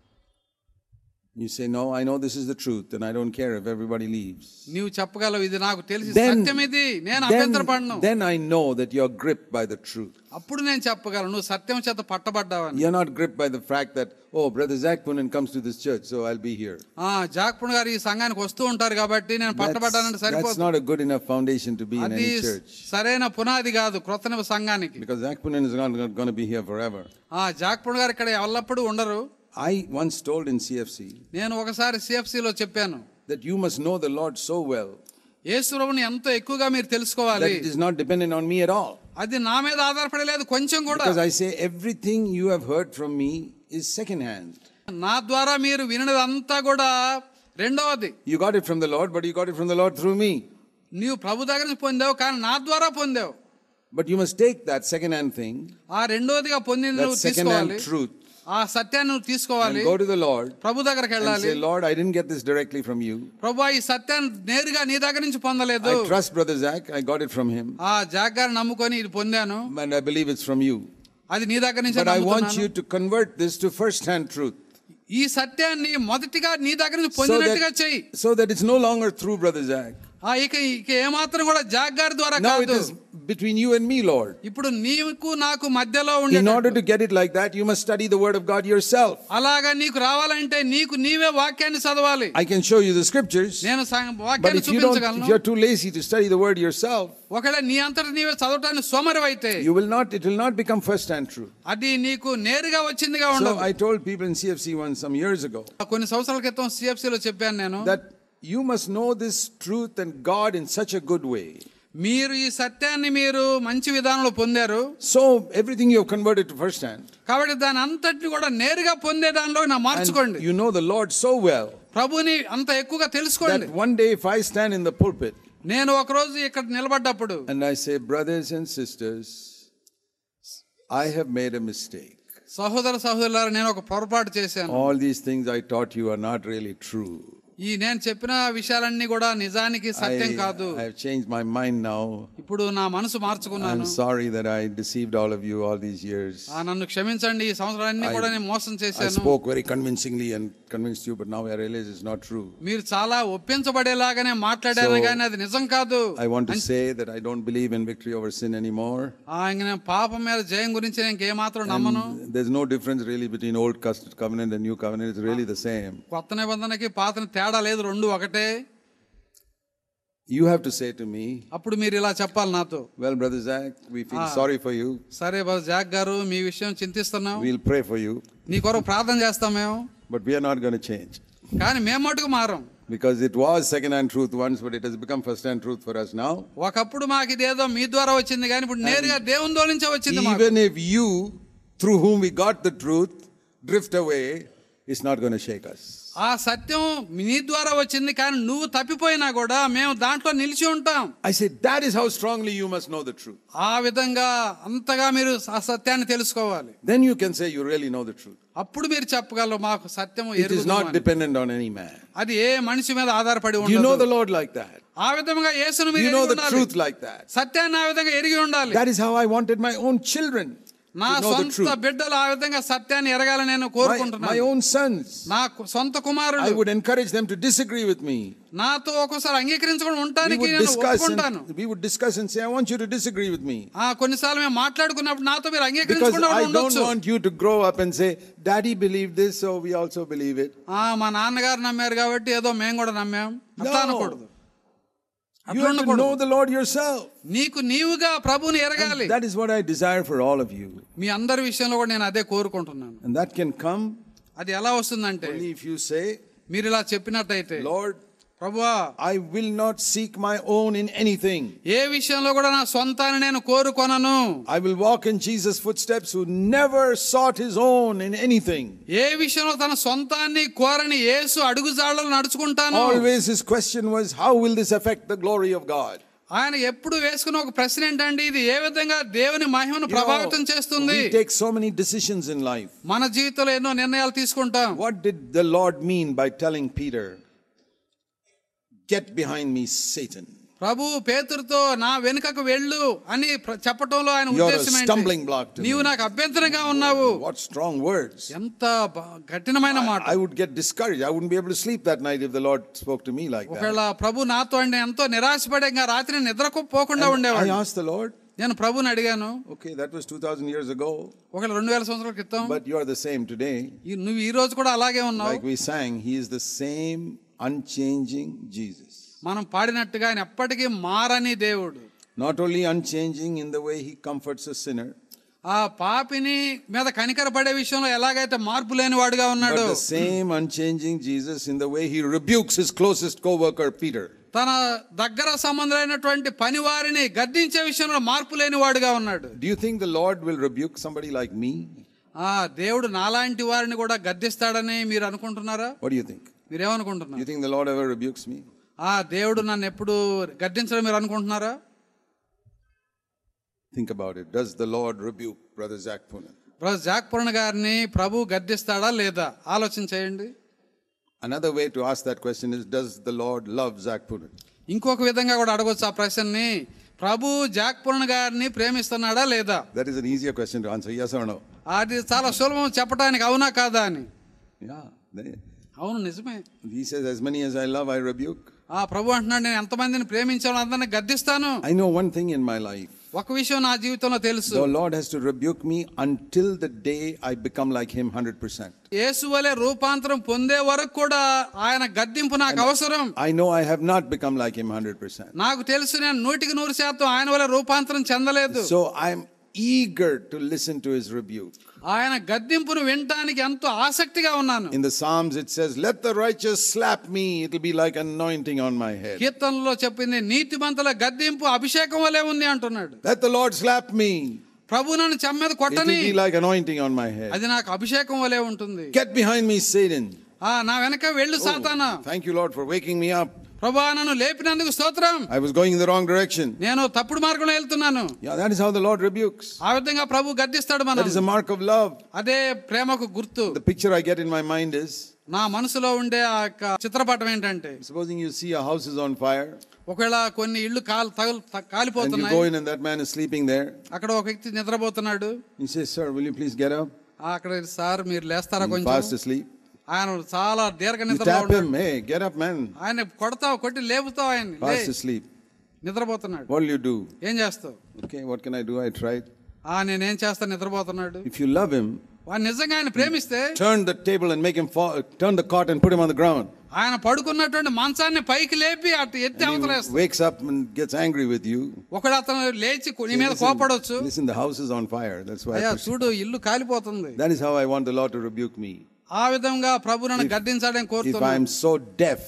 You say, No, I know this is the truth, and I don't care if everybody leaves. నీవు చెప్పగలవు ఇది నాకు తెలిసి Then- సత్యం ఇది నేను అభ్యంతర పడను Then, then I know that you're gripped by the truth. అప్పుడు నేను చెప్పగలను నువ్వు సత్యం చేత పట్టబడ్డావని You're not gripped by the fact that, oh, Brother Zach Punan comes to this church, so I'll be here. ఆ జాక్పుణ్ గారు ఈ సంఘానికి వస్తూ ఉంటారు కాబట్టి నేను పట్టబడ్డానంటే That's, that's సరిపోదు not a good enough foundation to be in అది any church. సరైన పునాది కాదు క్రొత్త నిబంధన సంఘానికి Because Zach Punan is not going to be here forever. ఆ జాక్పుణ్ గారు ఇక్కడ ఎల్లప్పుడూ ఉండరు I once told in CFC నేను ఒకసారి CFC లో చెప్పాను that you must know the Lord so well యేసుప్రభుని ఎంతో ఎక్కువగా మీరు that తెలుసుకోవాలి it is not dependent on me at all. అది నా మీద ఆధారపడలేదు కొంచెం కూడా Because I say everything you have heard from me is secondhand. నా ద్వారా మీరు వినదంతా కూడా రెండవది You got it from the Lord, but you got it from the Lord through me. నీవు ప్రభు దగ్గర నుంచి పొందావు కానీ నా ద్వారా పొందావు But you must take that secondhand thing, ఆ రెండవదిగా పొందింది that నువ్వు తీసుకోవాలి secondhand truth, ఆ సత్యాన్ని నువ్వు తీసుకోవాలి and go to the Lord ప్రభు దగ్గరకు and వెళ్ళాలి say, Lord, I didn't get this directly from you. ప్రభు ఈ సత్యాన్ని నేరుగా నీ దగ్గర నుంచి పొందలేదు I trust Brother Zach, I got it from him, ఆ జాగ్ గారు నమ్ముకొని ఇది పొందాను and I believe it's from you. అది నీ దగ్గర నుంచి But I want you to convert this to first-hand truth. ఈ సత్యాన్ని మొదటిగా నీ దగ్గర నుంచి So పొందినట్టుగా చెయ్యి that, so that it's no longer through Brother Zach. ఆ ఇక ఇక ఏమాత్రం కూడా జాగ్ గారి ద్వారా Now it కాదు is between you and me, Lord. ఇప్పుడు నీకు నాకు మధ్యలో In order ఉండే to get it like that, you must study the Word of God yourself. అలాగా నీకు రావాలంటే నీకు నీవే వాక్యాన్ని చదవాలి I can show you the scriptures, నేను సం- but వాక్యాన్ని if you don't, if చూపించగలను you're too lazy to study the Word yourself, ఒకవేళ నీ అంతటి నీవే చదవటానికి సోమరివైతే you will not. It will not become first-hand truth. అది నీకు నేరుగా వచ్చిందిగా So ఉండదు I told people in CFC once some years ago కొన్ని సంవత్సరాల క్రితం CFC లో చెప్పాను నేను that you must know this truth and God in such a good way. మీరు ఈ సత్యాన్ని మీరు మంచి విధానంలో పొందారు So everything you have converted to first-hand, కాబట్టి దాని అంతటిని కూడా నేరుగా పొందే దానిలో నా మార్చుకోండి and you know the Lord so well ప్రభుని అంత ఎక్కువగా తెలుసుకోండి that one day if I stand in the pulpit నేను ఒకరోజు ఇక్కడ నిలబడ్డప్పుడు and I say, brothers and sisters, I have made a mistake. సహోదర సహోదరులారా నేను ఒక పొరపాటు చేశాను All these things I taught you are not really true. ఈ నేను చెప్పిన విషయాలన్నీ కూడా నిజానికి సత్యం I, కాదు I have changed my mind now. ఇప్పుడు నా మనసు మార్చుకున్నాను I'm sorry that I deceived all of you all these years. ఆ, నన్ను క్షమించండి ఈ సంవత్సరాలన్నీ కూడా నేను మోసం I చేశాను spoke very convincingly and convinced you, but now I realize it's not true. మీరు చాలా ఒప్పించబడేలాగానే మాట్లాడారు So, కానీ అది నిజం కాదు I want to say that I don't believe in victory over sin anymore. ఆ, ఇంక నేను పాపం మీద జయం గురించి నేను ఇంకేమాత్రం నమ్మను And there's no difference really between old cust- covenant and new covenant. It's really the same. కొత్త నిబంధనకి పాత తేడా లేదు రెండు ఒకటే You have to say to me, అప్పుడు మీరు ఇలా చెప్పాలి నాతో Well, Brother Zach, we feel Ah. sorry for you. సరే బాబు జాక్ గారు మీ విషయం చింతిస్తున్నాం We'll pray for you, నీ కొరకు ప్రార్థన చేస్తాం మేము but we are not going to change. కానీ మేము మటుకు మారం Because it was second-hand truth once, but it has become first-hand truth for us now. ఒకప్పుడు మాకు ఇదేదో మీ ద్వారా వచ్చింది కానీ ఇప్పుడు నేరుగా దేవుని ద్వారా నుంచే వచ్చింది మాకు Even if you, through whom we got the truth, drift away, it's not going to shake us. ఆ సత్యం నీ ద్వారా వచ్చింది కానీ నువ్వు తప్పిపోయినా కూడా మేము దాంట్లో నిలిచి ఉంటాం I said, that is how strongly you must know the truth. ఆ విధంగా అంతగా మీరు ఆ సత్యాన్ని తెలుసుకోవాలి Then you can say you really know the truth. అప్పుడు మీరు చెప్పగలరు మాకు సత్యము It is ఎరుగుదుము not అని. dependent on any man. అది ఏ మనిషి మీద ఆధారపడి You know ఉండదు the Lord like that. ఆ విధంగా యేసును మీరు You know ఎరిగి the ఉండాలి. truth like that. సత్యాన్ని ఆ విధంగా ఎరిగి ఉండాలి That is how I wanted my own children నా to know the సొంత truth. బిడ్డలు ఆ విధంగా సత్యాన్ని ఎరగాలని నేను My, my కోరుకుంటున్నాను own sons. నా కు- సొంత I కుమారుడు would encourage them to disagree with me. నాతో ఒక్కోసారి అంగీకరించుకొని We ఉండటానికి would నేను discuss ఒప్పుకుంటాను and, we would discuss and say, I want you to disagree with me. ఆ కొన్నిసార్లు మేము మాట్లాడుకున్నప్పుడు నాతో మీరు Because అంగీకరించుకున్న I don't ఉండొచ్చు want you to grow up and say, Daddy believed this, so we also believe it. ఆ మా నాన్నగారు నమ్మారు కాబట్టి ఏదో మేము కూడా నమ్మాం అట్లా No. అనకూడదు You అట్లా have to ఉండకూడదు know the Lord yourself. నీకు నీవుగా ప్రభుని ఎరగాలి That is what I desire for all of you. మీ అందరి విషయంలో కూడా నేను అదే కోరుకుంటున్నాను And that can come అది ఎలా వస్తుందంటే only if you say, మీరు ఇలా చెప్పినట్టయితే Lord, ప్రభువా I will not seek my own in anything. ఏ విషయంలో కూడా నా సొంతాన్ని నేను కోరుకొనను I will walk in Jesus' footsteps who never sought his own in anything. ఏ విషయంలో తన సొంతాన్ని కోరని యేసు అడుగుజాడలు నడుచుకుంటాను Always his question was, How will this affect the glory of God? ఆయన ఎప్పుడు వేసుకున్న ఒక ప్రశ్న ఏంటంటే ఇది ఏ విధంగా దేవుని మహిమను You know, ప్రభావితం చేస్తుంది we take so many decisions in life. మన జీవితంలో ఎన్నో నిర్ణయాలు తీసుకుంటాం What did the Lord mean by telling Peter, Get behind me, Satan? ప్రభు పేతురుతో నా వెనుకకు వెళ్ళు అని ప్ర- చెప్పటంలో ఆయన You're a ఉద్దేశం stumbling ఏంటి block to నీవు me. నాకు అభ్యంతరంగా ఉన్నావు What strong words. ఎంత బ- కఠినమైన మాట I would get discouraged. I wouldn't be able to sleep that night if the Lord spoke to me like that. ఒకవేళ ప్రభు నాతో అంటే ఎంతో నిరాశపడే ఇంకా రాత్రి నిద్రకు పోకుండా And I ఉండేవాడు asked the Lord, నేను ప్రభుని అడిగాను Okay, that was 2,000 years ago, ఒకవేళ రెండు వేల సంవత్సరాల క్రితం but you are the same today. ఈ- నువ్వు ఈ రోజు కూడా అలాగే ఉన్నావు Like we sang, He is the same unchanging Jesus. మనం పాడినట్టుగా ఆయన ఎప్పటికీ మారని దేవుడు Not only unchanging in the way He comforts a sinner, ఆ పాపిని మీద కనికరపడే విషయంలో ఎలాగైతే మార్పు లేని వాడుగా but ఉన్నాడు the same unchanging Jesus in the way He rebukes His closest co worker, Peter. తన దగ్గర సంబంధమైనటువంటి పని వారిని గద్దించే విషయంలో మార్పు లేని వాడుగా ఉన్నాడు Do you think the Lord will rebuke somebody like me? ఆ దేవుడు నాలాంటి వారిని కూడా గద్దిస్తాడని మీరు అనుకుంటున్నారా What do you think? Do మీరేమనుకుంటున్నారు you think the Lord ever rebukes me? ఆ దేవుడు నన్ను ఎప్పుడు గద్దించడం మీరు అనుకుంటున్నారా Think about it. Does the Lord rebuke Brother Zach Punan? Brother జాక్పూర్ణ గారిని ప్రభు గద్దిస్తాడా లేదా ఆలోచన చేయండి Another way to ask that question is Does the Lord love Zach Punan? ఇంకొక విధంగా కూడా అడగొచ్చు ఆ ప్రశ్నని ప్రభు జాక్పూర్ణ గారిని ప్రేమిస్తున్నాడా లేదా That is an easier question to answer, yes or no? అది చాలా సులభం చెప్పడానికి అవునా కాదా అని Yeah. They- అవును నిజమే He says, As many as I love, I rebuke. ఆ ప్రభు అంటున్నాడు నేను ఎంతమందిని ప్రేమించాను అందరిని గద్దిస్తాను I know one thing in my life ఒక విషయం నా జీవితంలో తెలుసు the Lord has to rebuke me until the day I become like Him 100%. యేసు వలె రూపాంతరం పొందే వరకు కూడా ఆయన గద్దింపు నాకు అవసరం I know I have not become like Him 100%. నాకు తెలుసు నేను నూటికి నూరు శాతం ఆయన వల్ల రూపాంతరం చెందలేదు So I'm eager to listen to His rebuke. ఆయన గద్దింపును వినటానికి ఎంతో ఆసక్తిగా ఉన్నాను In the Psalms, it says, Let the righteous slap me, it'll be like anointing on my head. కీర్తనలో చెప్పింది నీతిమంతుల గద్దింపు అభిషేకం వలె ఉంది అంటున్నాడు Let the Lord slap me, ప్రభు నన్ను చెమ్మెద it'll కొట్టని be like anointing on my head. అది నాకు అభిషేకం వలె ఉంటుంది Get behind me, Satan. ఆ నా వెనక వెళ్ళు సాతానా Thank you, Lord, for waking me up. ప్రభా నన్ను లేపినందుకు స్తోత్రం I was going in the wrong direction. నేను తప్పుడు మార్గంలో వెళ్తున్నాను Yeah, that is how the Lord rebukes. ఆ విధంగా ప్రభు గద్దిస్తాడు That మనం is a mark of love. అదే ప్రేమకు గుర్తు The picture I get in my mind is నా మనసులో ఉండే ఆ యొక్క చిత్రపటం ఏంటంటే supposing you see a house is on fire ఒకవేళ కొన్ని ఇళ్ళు కాలు తగులు త- and you కాలిపోతున్నాయి go in and that man is sleeping there. అక్కడ ఒక వ్యక్తి నిద్రపోతున్నాడు He says, Sir, will you please get up? ఆ, అక్కడ సార్ మీరు లేస్తారా He's కొంచెం fast asleep. ఆయన చాలా దీర్ఘ You నిద్రలో tap ఉన్నాడు him, hey, get up, man. ఆయన కొడతావు కొట్టి లేపుతావు ఆయన Fast asleep. నిద్రపోతున్నాడు What will you do? ఏం చేస్తావు Okay, what can I do? I tried. ఆ నేనేం చేస్తా నిద్రపోతున్నాడు If you love him, వాడు నిజంగా ఆయన ప్రేమిస్తే turn the table and make him fall, turn the cot and put him on the ground. ఆయన పడుకున్నటువంటి మంచాన్ని పైకి లేపి అటు ఎత్తి And he అవతలేస్తాడు wakes up and gets angry with you. ఒకడు అతను లేచి నీ మీద Listen, కోపడొచ్చు listen, the house is on fire. That's why. I అయ్యా pursue- చూడు ఇల్లు కాలిపోతుంది That is how I want the Lord to rebuke me. ఆ విధంగా ప్రభు నన్ను గద్దించాలని If I కోరుతున్నాను am so deaf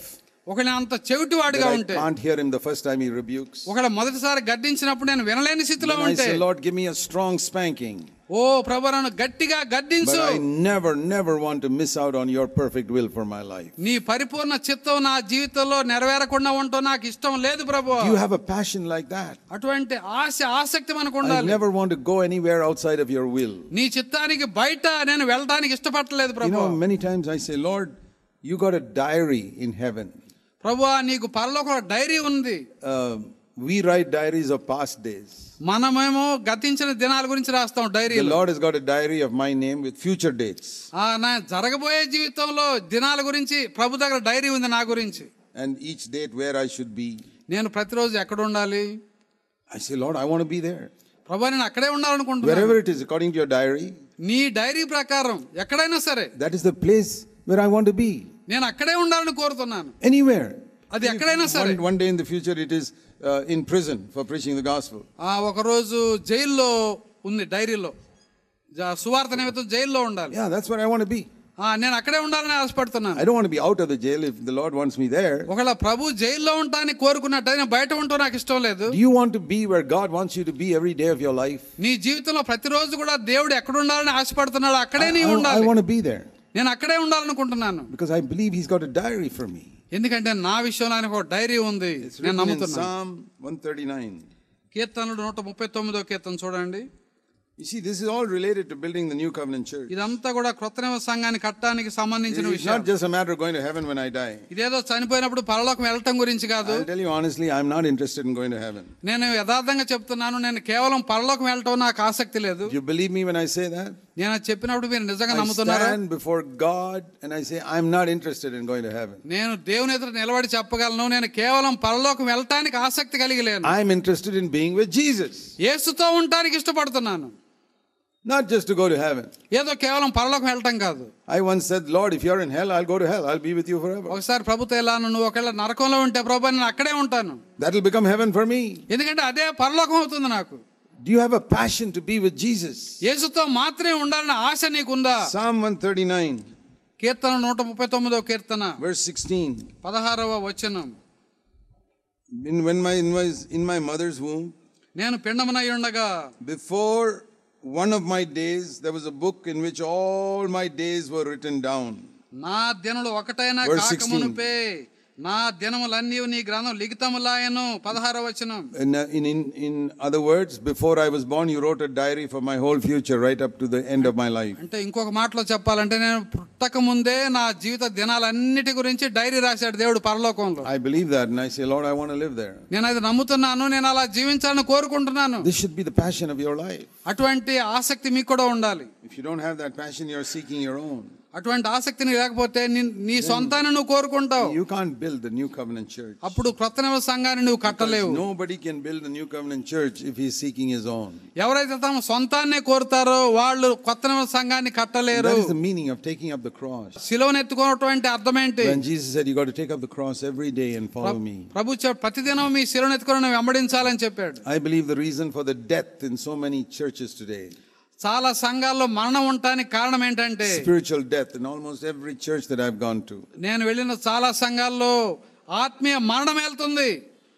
ఒకవేళ అంత చెవిటివాడిగా that I ఉంటే can't hear him the first time he rebukes. ఒకవేళ మొదటిసారి గద్దించినప్పుడు నేను వినలేని స్థితిలో Then I ఉంటే say, Lord, give me a strong spanking. ఓ ప్రభు నన్ను గట్టిగా But గద్దించు I never, never want to miss out on your perfect will for my life. నీ పరిపూర్ణ చిత్తం నా జీవితంలో నెరవేరకుండా ఉండటం నాకు ఇష్టం లేదు ప్రభు Do you have a passion like that? అటువంటి ఆశ ఆసక్తి మనకు I ఉండాలి never want to go anywhere outside of your will. నీ చిత్తానికి బయట నేను వెళ్ళడానికి ఇష్టపడలేదు You Prabhu know, many times I say, Lord, you got a diary in heaven. ప్రభు నీకు పరలోక డైరీ ఉంది Uh, we write diaries of past days. మనమేమో గతించిన దినాల గురించి రాస్తాం The డైరీలో Lord has got a diary of my name with future dates. ఆ, నా జరగబోయే జీవితంలో దినాల గురించి ప్రభు దగ్గర డైరీ ఉంది నా గురించి And each date where I should be. నేను ప్రతిరోజు ఎక్కడ ఉండాలి I say, Lord, I want to be there. ప్రభు నేను అక్కడే ఉండాలనుకుంటున్నాను Wherever it is, according to your diary, నీ డైరీ ప్రకారం ఎక్కడైనా సరే that is the place where I want to be. నేను అక్కడే ఉండాలని కోరుతున్నాను Anywhere. అది ఎక్కడైనా సరే One, one day in the future, it is uh, in prison for preaching the gospel. ఆ ఒకరోజు జైల్లో ఉంది డైరీలో జా- సువార్త నిమిత్తం జైల్లో ఉండాలి Yeah, that's where I want to be. ఆ, నేను అక్కడే ఉండాలని ఆశపడుతున్నాను I don't want to be out of the jail if the Lord wants me there. ఒకవేళ ప్రభు జైల్లో ఉంటానని కోరుకున్నట్టయితే నేను బయట ఉంటా నాకు ఇష్టం లేదు Do you want to be where God wants you to be every day of your life? నీ జీవితంలో ప్రతిరోజు కూడా దేవుడు ఎక్కడ ఉండాలని ఆశపడుతున్నాడు I, అక్కడే I- నీవు I ఉండాలి want to be there నేను అక్కడే ఉండాలనుకుంటున్నాను because I believe He's got a diary for me. ఎందుకంటే నా విషయంలో ఆయనకు ఒక డైరీ ఉంది It's నేను written in నమ్ముతున్నాను Psalm 139. కీర్తనలు నూట ముప్పై తొమ్మిదో కీర్తన చూడండి You see, this is all related to building the new covenant church. ఇదంతా కూడా క్రొత్త నియమ సంఘాన్ని కట్టడానికి సంబంధించిన It's విషయం not just a matter of going to heaven when I die. ఇదేదో చనిపోయినప్పుడు పరలోకం వెళ్ళటం గురించి కాదు I'll tell you honestly, I'm not interested in going to heaven. నేను యథార్థంగా చెప్తున్నాను నేను కేవలం పరలోకం వెళ్ళటం నాకు ఆసక్తి లేదు Do you believe me when I say that? నేను అది చెప్పినప్పుడు మీరు నిజంగా I నమ్ముతున్నారా stand before God and I say, I'm not interested in going to heaven. నేను దేవుని ఎదుట నిలబడి చెప్పగలను నేను కేవలం పరలోకం వెళ్ళటానికి ఆసక్తి కలిగి లేను I'm interested in being with Jesus, యేసుతో ఉండటానికి ఇష్టపడుతున్నాను not just to go to heaven. ఏదో కేవలం పరలోకం వెళ్ళటం కాదు I once said, Lord, if you're in hell, I'll go to hell. I'll be with you forever. ఒకసారి ప్రభుత్వం ఎలా నువ్వు ఒకవేళ నరకంలో ఉంటే ప్రభు నేను అక్కడే ఉంటాను That'll become heaven for me. ఎందుకంటే అదే పరలోకం అవుతుంది నాకు Do you have a passion to be with Jesus? యేసుతో మాత్రమే ఉండాలన్న ఆశ నీకుందా Psalm 139, కీర్తన నూట ముప్పై తొమ్మిదో కీర్తన verse 16. పదహారవ వచనం In, when my, in, my, in my mother's womb, నేను పిండమునై ఉండగా before one of my days, there was a book in which all my days were written down. నా దినములు ఒకటైనా Verse 16. కాకమునుపే నా దినములన్నీ నీ గ్రంథం లిఖితములాయను పదహార వచనం In, uh, in, in, in other words, before I was born, you wrote a diary for my whole future right up to the end of my life. అంటే ఇంకొక మాటలో చెప్పాలంటే నేను పుట్టక ముందే నా జీవిత దినాలన్నిటి గురించి డైరీ రాశాడు దేవుడు పరలోకంలో I believe that and I say, Lord, I want to live there. నేను అది నమ్ముతున్నాను నేను అలా జీవించాలని కోరుకుంటున్నాను This should be the passion of your life. అటువంటి ఆసక్తి మీకు కూడా ఉండాలి If you don't have that passion, you're seeking your own. అటువంటి ఆసక్తి నీకు లేకపోతే నీ- నీ సొంతాన్ని నువ్వు కోరుకుంటావు You can't build the new covenant church. అప్పుడు క్రొత్త నియమ సంఘాన్ని నువ్వు కట్టలేవు Nobody can build the new covenant church if he's seeking his own. ఎవరైతే తమ సొంతాన్నే కోరుతారో వాళ్ళు కొత్త నియమ సంఘాన్ని కట్టలేరు That is the meaning of taking up the cross. శిలువను ఎత్తుకోవటం అర్థం ఏంటి When Jesus said, You got to take up the cross every day and follow me. ప్రభు చెప్ప- ప్రతిదినం మీ శిలువను ఎత్తుకొని నువ్వు వెంబడించాలని చెప్పాడు I believe the reason for the death in so many churches today, చాలా సంఘాల్లో మరణం ఉండటానికి కారణం ఏంటంటే spiritual death in almost every church that I've gone to, నేను వెళ్ళిన చాలా సంఘాల్లో ఆత్మీయ మరణం వెళ్తుంది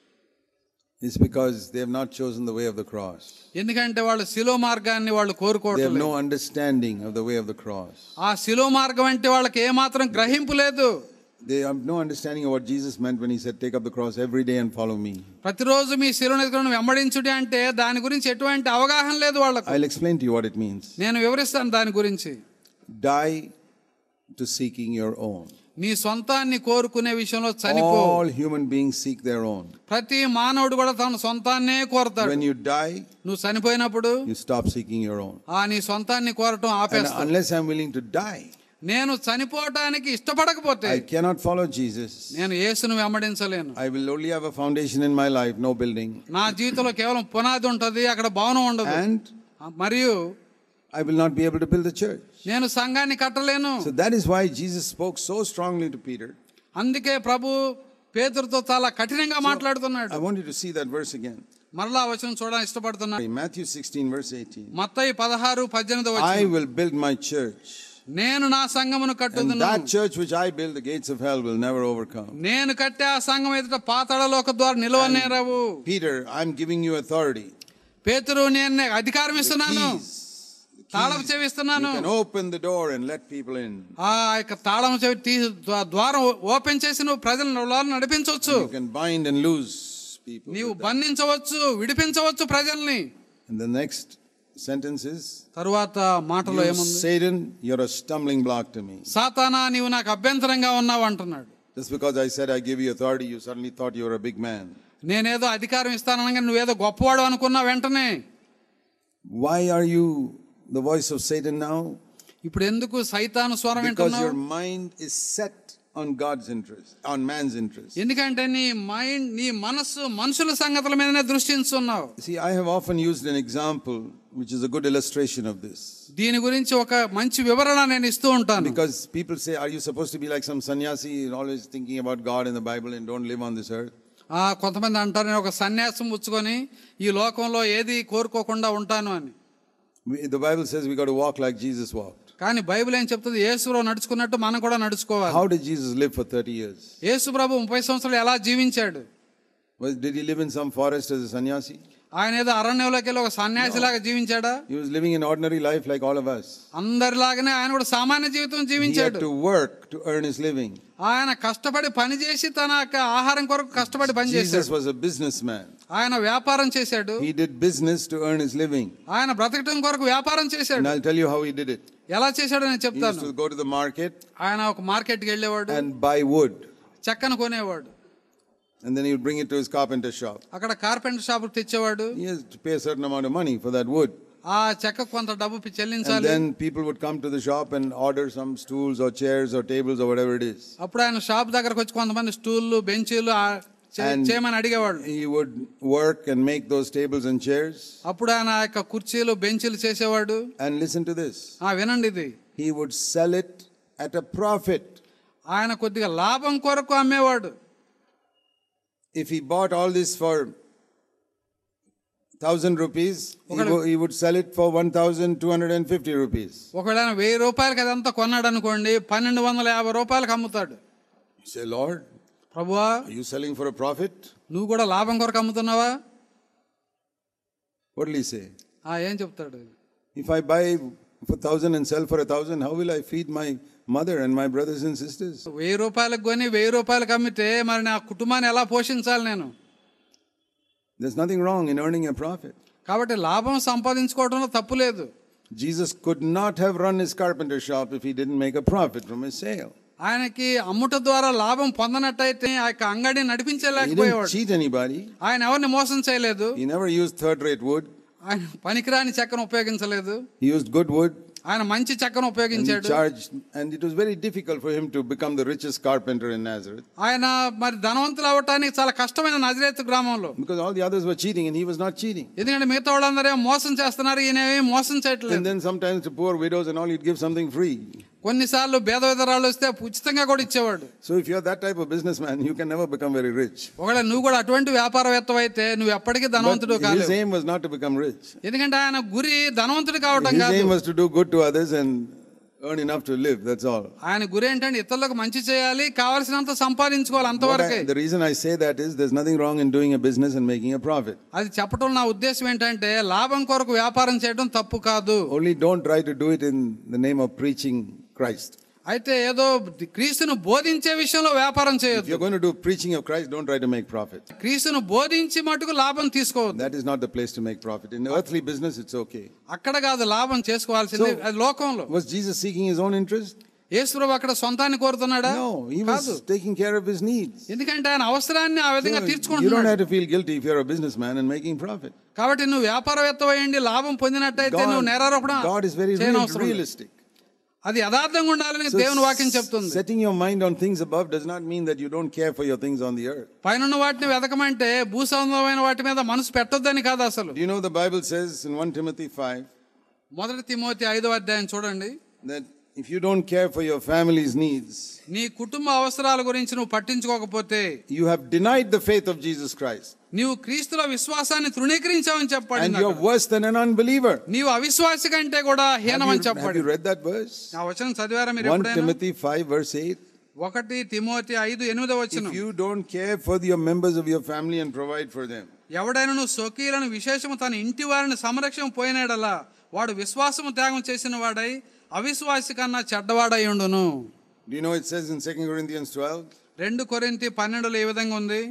is because they have not chosen the way of the cross. ఎందుకంటే వాళ్ళు శిలో మార్గాన్ని వాళ్ళు They have కోరుకోవట్లేదు no understanding of the way of the cross. ఆ శిలో మార్గం అంటే వాళ్ళకి ఏ మాత్రం గ్రహింపు లేదు They have no understanding of what Jesus meant when he said, Take up the cross every day and follow me. ప్రతిరోజు మీ శిలువను ఎత్తుకొని వెంబడించుడి అంటే దాని గురించి ఎటువంటి అవగాహన లేదు వాళ్ళకు I'll explain to you what it means. నేను వివరిస్తాను దాని గురించి Die to seeking your own. నీ సొంతాన్ని కోరుకునే విషయంలో చనిపో All human beings seek their own. ప్రతి మానవుడు కూడా తన సొంతాన్నే కోరతాడు When you die, నువ్వు చనిపోయినప్పుడు you stop seeking your own. ఆ నీ సొంతాన్ని కోరటం And ఆపేస్తా unless I'm willing to die, నేను చనిపోవటానికి ఇష్టపడకపోతే I cannot follow Jesus. నేను యేసును వెంబడించలేను I will only have a foundation in my life, no building. నా జీవితంలో కేవలం పునాది ఉంటది అక్కడ భవనం ఉండదు And మరియు I will not be able to build the church. నేను సంఘాన్ని కట్టలేను So that is why Jesus spoke so strongly to Peter. అందుకే ప్రభు పేతురుతో చాలా కఠినంగా మాట్లాడుతున్నాడు I want you to see that verse again. మరలా వచనం చూడడానికి ఇష్టపడుతున్నాడు Matthew 16, verse 18. మత్తయి పదహారు పద్దెనిమిది I వచ్చిన will build my church, నేను నా సంఘమును And కట్టుదును that church which I build, the gates of hell will never overcome. నేను కట్టే ఆ సంఘం ఎదుట పాతాళలోక ద్వారా నిలవనేరవు Peter, I'm giving you authority. పేతురు నేను నీకు అధికారం The ఇస్తున్నాను keys. The తాళం keys. చెవిస్తున్నాను You can open the door and let people in. ఆ యొక్క తాళం చెవి తీ ద్వా- ద్వారం ఓపెన్ చేసి నువ్వు ప్రజలను లోన నడిపించవచ్చు You can bind and loose people. నీవు with that. బంధించవచ్చు విడిపించవచ్చు ప్రజల్ని And the next sentence is తరువాత మాటలో You, ఏముంది Satan, you're a stumbling block to me. సాతానా నీవు నాకు అభ్యంతరంగా ఉన్నావు అంటున్నాడు Just because I said I give you authority, you suddenly thought you were a big man. నేనేదో అధికారం ఇస్తాననగా నువ్వేదో గొప్పవాడు అనుకున్నా వెంటనే Why are you the voice of Satan now? ఇప్పుడు ఎందుకు సైతాను స్వరం Because your వింటున్నావు mind is set on God's interest, on man's interest. ఎందుకంటే నీ మైండ్ నీ మనస్సు మనుషుల సంగతుల మీదనే దృష్టిస్తున్నావు See, I have often used an example which is a good illustration of this. దీని గురించి ఒక మంచి వివరణ నేను ఇస్తూ ఉంటాను Because people say, Are you supposed to be like some sannyasi, always thinking about God in the Bible and don't live on this earth? ఆ కొంతమంది అంటారు నేను ఒక సన్యాసం పుచ్చుకొని ఈ లోకంలో ఏది కోరుకోకుండా ఉంటాను అని We, the Bible says we got to walk like Jesus walked. కానీ బైబిల్ ఏం చెప్తుంది యేసులో నడుచుకున్నట్టు మనం కూడా నడుచుకోవాలి How did Jesus live for 30 years? యేసు ప్రభు ముప్పై సంవత్సరాలు ఎలా జీవించాడు Was, did he live in some forest as a sannyasi? ఆయన ఏదో అరణ్యంలోకి వెళ్ళి ఒక సన్యాసిలాగా జీవించాడా He was living an ordinary life like all of us. అందరిలాగానే ఆయన కూడా సామాన్య జీవితం He had జీవించాడు to work to earn his living. ఆయన కష్టపడి పని చేసి తన యొక్క ఆహారం కొరకు కష్టపడి పని Jesus చేశాడు was a businessman. ఆయన వ్యాపారం చేశాడు He did business to earn his living. ఆయన బ్రతకటం కొరకు వ్యాపారం And చేశాడు I'll tell you how he did it. ఎలా చేశాడో నేను He used చెప్తాను to go to the market ఆయన ఒక మార్కెట్కి వెళ్ళేవాడు and buy wood. చెక్కను కొనేవాడు And then he would bring it to his carpenter shop. అక్కడ కార్పెంటర్ షాప్ తెచ్చేవాడు He has to pay a certain amount of money for that wood. ఆ చెక్క కొంత డబ్బు And చెల్లించాలి then people would come to the shop and order some stools or chairs or tables or whatever it is. అప్పుడు ఆయన shop దగ్గరకు వచ్చి కొంతమంది స్టూళ్ళు బెంచీలు ఆ చే- And- చేయమని అడిగేవాళ్ళు He would work and make those tables and chairs. అప్పుడు ఆయన ఆ యొక్క కుర్చీలు బెంచీలు చేసేవాడు And listen to this. ఆ వినండి ఇది He would sell it at a profit. ఆయన కొద్దిగా లాభం కొరకు అమ్మేవాడు If he bought all this for thousand rupees, he, ఒకవేళ- wo- he would sell it for one thousand two hundred and fifty rupees. ఒకవేళ ఆయన వెయ్యి రూపాయలకి అదంతా కొన్నాడు అనుకోండి పన్నెండు వందల యాభై రూపాయలకి అమ్ముతాడు You say, Lord, ప్రభువా are you selling for a profit? నువ్వు కూడా లాభం కొరకు అమ్ముతున్నావా What will he say? ఆ ఏం చెప్తాడు If I buy for thousand and sell for a thousand, how will I feed my mother and my brothers and sisters? వెయ్యి రూపాయలకు కొని వెయ్యి రూపాయలకు అమ్మితే మరి నా కుటుంబాన్ని ఎలా పోషించాలి నేను There's nothing wrong in earning a profit. కాబట్టి లాభం సంపాదించుకోవడంలో తప్పు లేదు Jesus could not have run his carpenter shop if he didn't make a profit from his sale. ఆయనకి అమ్ముట ద్వారా లాభం పొందనట్టయితే ఆ యొక్క అంగడిని He didn't నడిపించలేకపోయేవాడు cheat anybody. ఆయన ఎవరిని మోసం చేయలేదు He never used third rate wood. ఆయన పనికిరాని చెక్కను ఉపయోగించలేదు He used good wood. ఆయన మంచి చెక్కను And he ఉపయోగించాడు charged, and it was very difficult for him to become the richest carpenter in Nazareth ఆయన మరి ధనవంతులు అవ్వటానికి చాలా కష్టమైన నజరేత్ గ్రామంలో because all the others were cheating and he was not cheating. ఎందుకంటే మిగతా వాళ్ళందరూ ఏమో మోసం చేస్తున్నారు ఈయన ఏమీ మోసం చేయట్లేదు And then sometimes to poor widows and all, he'd give something free. కొన్నిసార్లు భేద విధరాలు వస్తే ఉచితంగా కూడా ఇచ్చేవాడు So if you're that type of businessman, you can never become very rich. ఒకవేళ నువ్వు కూడా అటువంటి వ్యాపారవేత్త అయితే నువ్వు ఎప్పటికీ ధనవంతుడు But his కాలేవు aim was not to become rich. ఎందుకంటే ఆయన గురి ధనవంతుడు కావటం His కాదు aim was to do good to others and earn enough to live. That's all. ఆయన గురి ఏంటంటే ఇతరులకు మంచి చేయాలి కావాల్సినంత సంపాదించుకోవాలి What అంతవరకే I- the reason I say that is there's nothing wrong in doing a business and making a profit. అది చెప్పడం నా ఉద్దేశం ఏంటంటే లాభం కొరకు వ్యాపారం చేయడం తప్పు కాదు Only don't try to do it in the name of preaching Christ. అయితే ఏదో క్రీస్తును బోధించే విషయంలో వ్యాపారం If చేయొద్దు you're going to do preaching of Christ, don't try to make profit. క్రీస్తును బోధించి మటుకు లాభం తీసుకోవద్దు That is not the place to make profit. In earthly business, it's okay. అక్కడ కాదు లాభం చేసుకోవాల్సింది So- అది లోకంలో Was Jesus seeking his own interest? యేసుప్రభు అక్కడ సొంతాన్ని కోరుతున్నాడా No, he కాదు was taking care of his needs. ఎందుకంటే ఆయన అవసరాన్ని ఆ విధంగా So, you don't తీర్చుకుంటున్నాడు have to feel guilty if you're a businessman and making profit. కాబట్టి నువ్వు వ్యాపారవేత్త అయ్యండి లాభం పొందినట్టయితే నువ్వు God, నేరారోపణ God is very real, చేయనవసరం లేదు. realistic. అది యథార్థంగా ఉండాలని So, దేవుని వాక్యం చెప్తుంది setting your mind on things above does not mean that you don't care for your things on the earth. పైన వాటిని వెతకమంటే భూసంబంధమైన వాటి మీద మనసు పెట్టొద్దని కాదు అసలు Do you know the Bible says in 1 Timothy 5 మొదటి తిమోతి ఐదో అధ్యాయం చూడండి that if you don't care for your family's needs, నీ కుటుంబ అవసరాల గురించి నువ్వు పట్టించుకోకపోతే you have denied the faith of Jesus Christ. నీవు క్రీస్తుల విశ్వాసాన్ని తృణీకరించావని And చెప్పండి you're worse than an unbeliever. నీవు అవిశ్వాసి కంటే కూడా Have హీనమని you, have చెప్పండి you read that verse? ఆ వచనం చదివారా మీరు 1 ఎప్పుడైనా Timothy 5, verse 8. ఒకటి తిమోతి ఐదు ఎనిమిదో వచ్చిన If you don't care for your members of your family and provide for them, ఎవడైనా స్వకీయులను విశేషము తన ఇంటి వారిని సంరక్షణ పోయినాడలా వాడు విశ్వాసము త్యాగం చేసిన వాడై అవిశ్వాసి కన్నా చెడ్డవాడై ఉండును do you know it says in 2 Corinthians 12? రెండు కొరింతి పన్నెండులో ఏ విధంగా ఉంది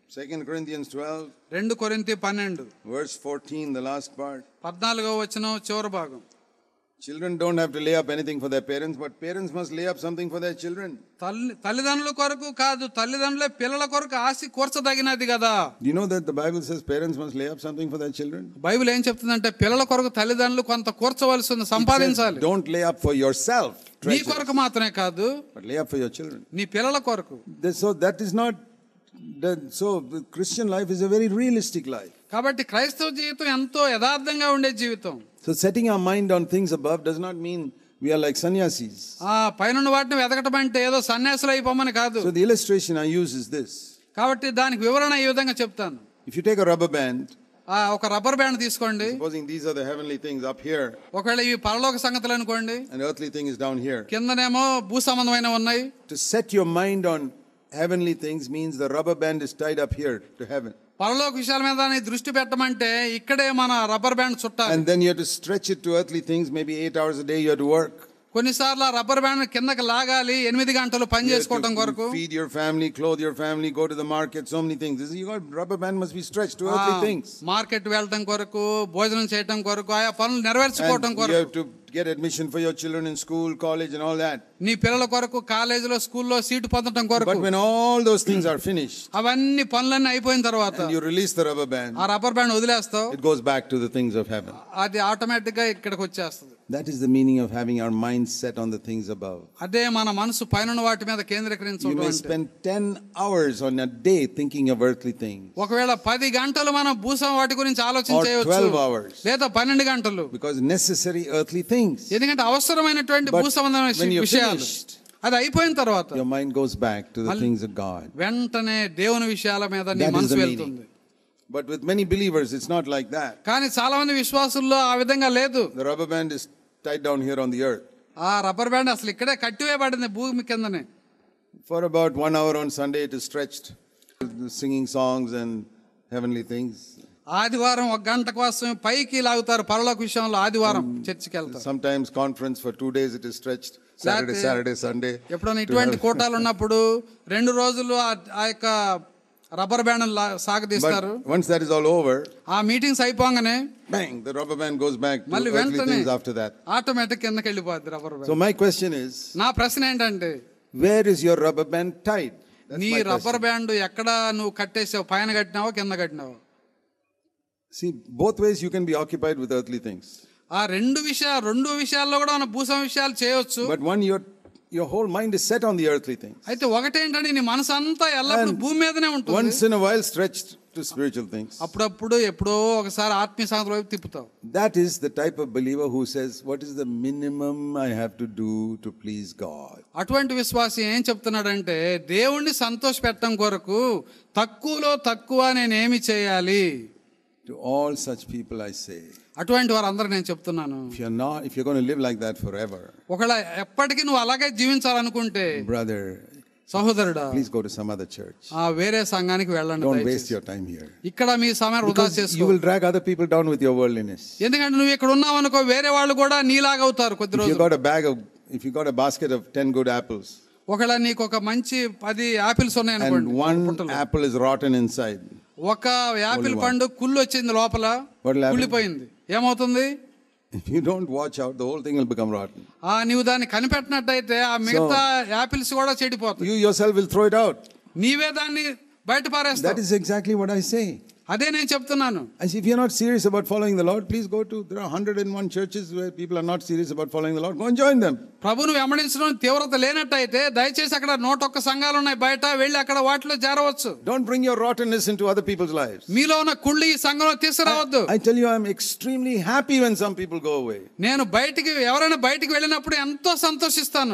2 Corinthians 12, రెండు కొరింతి పన్నెండు verse 14, the last part. పద్నాలుగో వచ్చిన చివరి భాగం Children don't have to lay up anything for their parents, but parents must lay up something for their children. తల్లి తల్లిదండ్రుల కొరకు కాదు తల్లిదండ్రులే పిల్లల కొరకు ఆశ కూర్చదగినది కదా Do you know that the Bible says parents must lay up something for their children? Bible ఏం చెప్తుందంటే పిల్లల కొరకు తల్లిదండ్రులు కొంత కూర్చోవలసి ఉంది It says, సంపాదించాలి don't lay up for yourself, నీ treasure, కొరకు మాత్రమే కాదు but lay up for your children. నీ పిల్లల కొరకు That- So that is not. That, so the Christian life is a very realistic life. కాబట్టి క్రైస్తవ జీవితం ఎంతో యథార్థంగా ఉండే జీవితం So setting our mind on things above does not mean we are like sannyasis. ఆ పైన వాటిని వెతకటం అంటే ఏదో సన్యాసులు అయిపోమని కాదు So the illustration I use is this: కాబట్టి దానికి వివరణ ఈ విధంగా చెప్తాను if you take a rubber band, ఆ ఒక రబ్బర్ బ్యాండ్ తీసుకోండి supposing these are the heavenly things up here, ఒకవేళ ఇవి పరలోక సంగతులు అనుకోండి and earthly thing is down here. కిందనేమో భూ సంబంధమైన ఉన్నాయి To set your mind on heavenly things means the rubber band is tied up here to heaven. పరలోక విషయాల మీద నీ దృష్టి పెట్టమంటే ఇక్కడే మన రబ్బర్ బ్యాండ్ చుట్టాలి And then you have to stretch it to earthly things. Maybe eight hours a day you have to work. కొన్నిసార్లు ఆ రబ్బర్ బ్యాండ్ కిందకి లాగాలి ఎనిమిది గంటలు పని You have చేసుకోవటం కొరకు to feed your family, clothe your family, go to the market, so many things. This is, you got rubber band must be stretched to earthly things. Market వెళ్ళటం కొరకు భోజనం చేయటం కొరకు ఆయా పనులు నెరవేర్చుకోవటం And you కొరకు have to get admission for your children in school, college, and all that. నీ పిల్లల కొరకు కాలేజీలో స్కూల్లో సీటు పొందటం కొరకు But when all those things are finished అవన్నీ పనులన్నీ అయిపోయిన తర్వాత and you release the rubber band, ఆ రబ్బర్ బ్యాండ్ వదిలేస్తావు it goes back to the things of heaven. అది ఆటోమేటిక్ గా ఇక్కడికి వచ్చేస్తుంది That is the meaning of having our mind set on the things above. అదే మన మనసు పైన వాటి మీద You కేంద్రీకరించడం may అంటే. spend 10 hours on a day thinking of earthly things ఒకవేళ పది గంటలు మనం భూసం వాటి గురించి ఆలోచన Or చేయవచ్చు 12 hours. లేదా పన్నెండు గంటలు because necessary earthly things. ఎందుకంటే అవసరమైనటువంటి But భూ సంబంధమైన when you're విషయాలు finished, అది అయిపోయిన తర్వాత Your mind goes back to the Mal- things of God. వెంటనే దేవుని విషయాల మీద నీ That is మనసు the వెళ్తుంది meaning. But with many believers, it's not like that. కానీ చాలా మంది విశ్వాసుల్లో ఆ విధంగా లేదు The rubber band is tied down here on the earth. ఆ రబ్బర్ బ్యాండ్ అసలు ఇక్కడే కట్టివేయబడింది భూమి కిందనే For about one hour on Sunday, it is stretched, singing songs and heavenly things. ఆదివారం ఒక గంట కోసం పైకి లాగుతారు పరలోక విషయంలో ఆదివారం చర్చికి వెళ్తారు Sometimes conference for two days, it is stretched. Saturday, That- Saturday, Sunday. ఎప్పుడైనా to ఇటువంటి have- కూటాలు ఉన్నప్పుడు రెండు రోజులు ఆ- ఆ యొక్క రబ్బర్ బ్యాండ్ సాగదీస్తారు But once that is all over, ఆ మీటింగ్స్ అయిపోగానే bang, the rubber band goes back to మళ్ళీ earthly వెంటనే things after that. ఆటోమేటిక్ కిందకి వెళ్ళిపోద్ది rubber So band my question is, నా ప్రశ్న ఏంటంటే where is your rubber band tied? That's నీ my రబ్బర్ question. బ్యాండ్ ఎక్కడ నువ్వు కట్టేసావు పైన కట్టినావో కింద కట్టినావో See, both ways you can be occupied with earthly things. ఆ రెండు విషయాలు రెండు విషయాల్లో కూడా మన భూసం విషయాలు చేయొచ్చు But one, your your whole mind is set on the earthly things. అయితే ఒకటేంటంటే నీ మనసు అంతా ఎల్లప్పుడూ And భూమి మీదనే ఉంటుంది Once in a while, stretched to spiritual things. అప్పుడప్పుడు ఎప్పుడో ఒకసారి ఆత్మీయ సంగతుల వైపు తిప్పుతావు That is the type of believer who says, "What is the minimum I have to do to please God?" అటువంటి విశ్వాసి ఏం చెప్తున్నాడంటే దేవుణ్ణి సంతోష పెట్టడం కొరకు తక్కువలో తక్కువ నేనేమి చేయాలి To all such people, I say, అటువంటి వారందరూ నేను చెప్తున్నాను if you're not, if you're going to live like that forever, ఒకవేళ ఎప్పటికీ నువ్వు అలాగే జీవించాలనుకుంటే brother, సహోదరుడా please go to some other church. ఆ వేరే సంఘానికి వెళ్ళండి Don't దయచేసి. waste your time here. ఇక్కడ మీ సమయం వృధా Because you చేసుకో will drag other people down with your worldliness. ఎందుకంటే నువ్వు ఇక్కడ ఉన్నావు అనుకో వేరే వాళ్ళు కూడా నీలాగా అవుతారు కొద్ది If you రోజులు got a bag of, if you got a basket of ten good apples, ఒకవేళ నీకు ఒక మంచి పది యాపిల్స్ ఉన్నాయి and అనుకోండి one పుట్టలో. apple is rotten inside, ఒక యాపిల్ పండు కుళ్ళు వచ్చింది లోపల What will happen? కుళ్ళిపోయింది ఏమవుతుంది if you don't watch out, the whole thing will become rotten. ఆ నీవు దాన్ని కనిపెట్టినట్టయితే ఆ మిగతా యాపిల్స్ కూడా చెడిపోతాయి You yourself will throw it out. నీవే దాన్ని బయట పారేస్తావు That is exactly what I say. అదే నేను చెప్తున్నాను I say, if you're not serious about following the Lord, please go to, there are 101 churches where people are not serious about following the Lord. Go and join them. ప్రభును వెంబడించడం తీవ్రత లేనట్టయితే దయచేసి అక్కడ నూట ఒక్క సంఘాలు ఉన్నాయి బయట వెళ్ళి అక్కడ వాటిలో చేరవచ్చు Don't bring your rottenness into other people's lives. మీలో ఉన్న కుళ్ళి ఈ సంఘంలో తీసుకురావద్దు I tell you, I'm extremely happy when some people go away. నేను బయటికి ఎవరైనా బయటికి వెళ్ళినప్పుడు ఎంతో సంతోషిస్తాను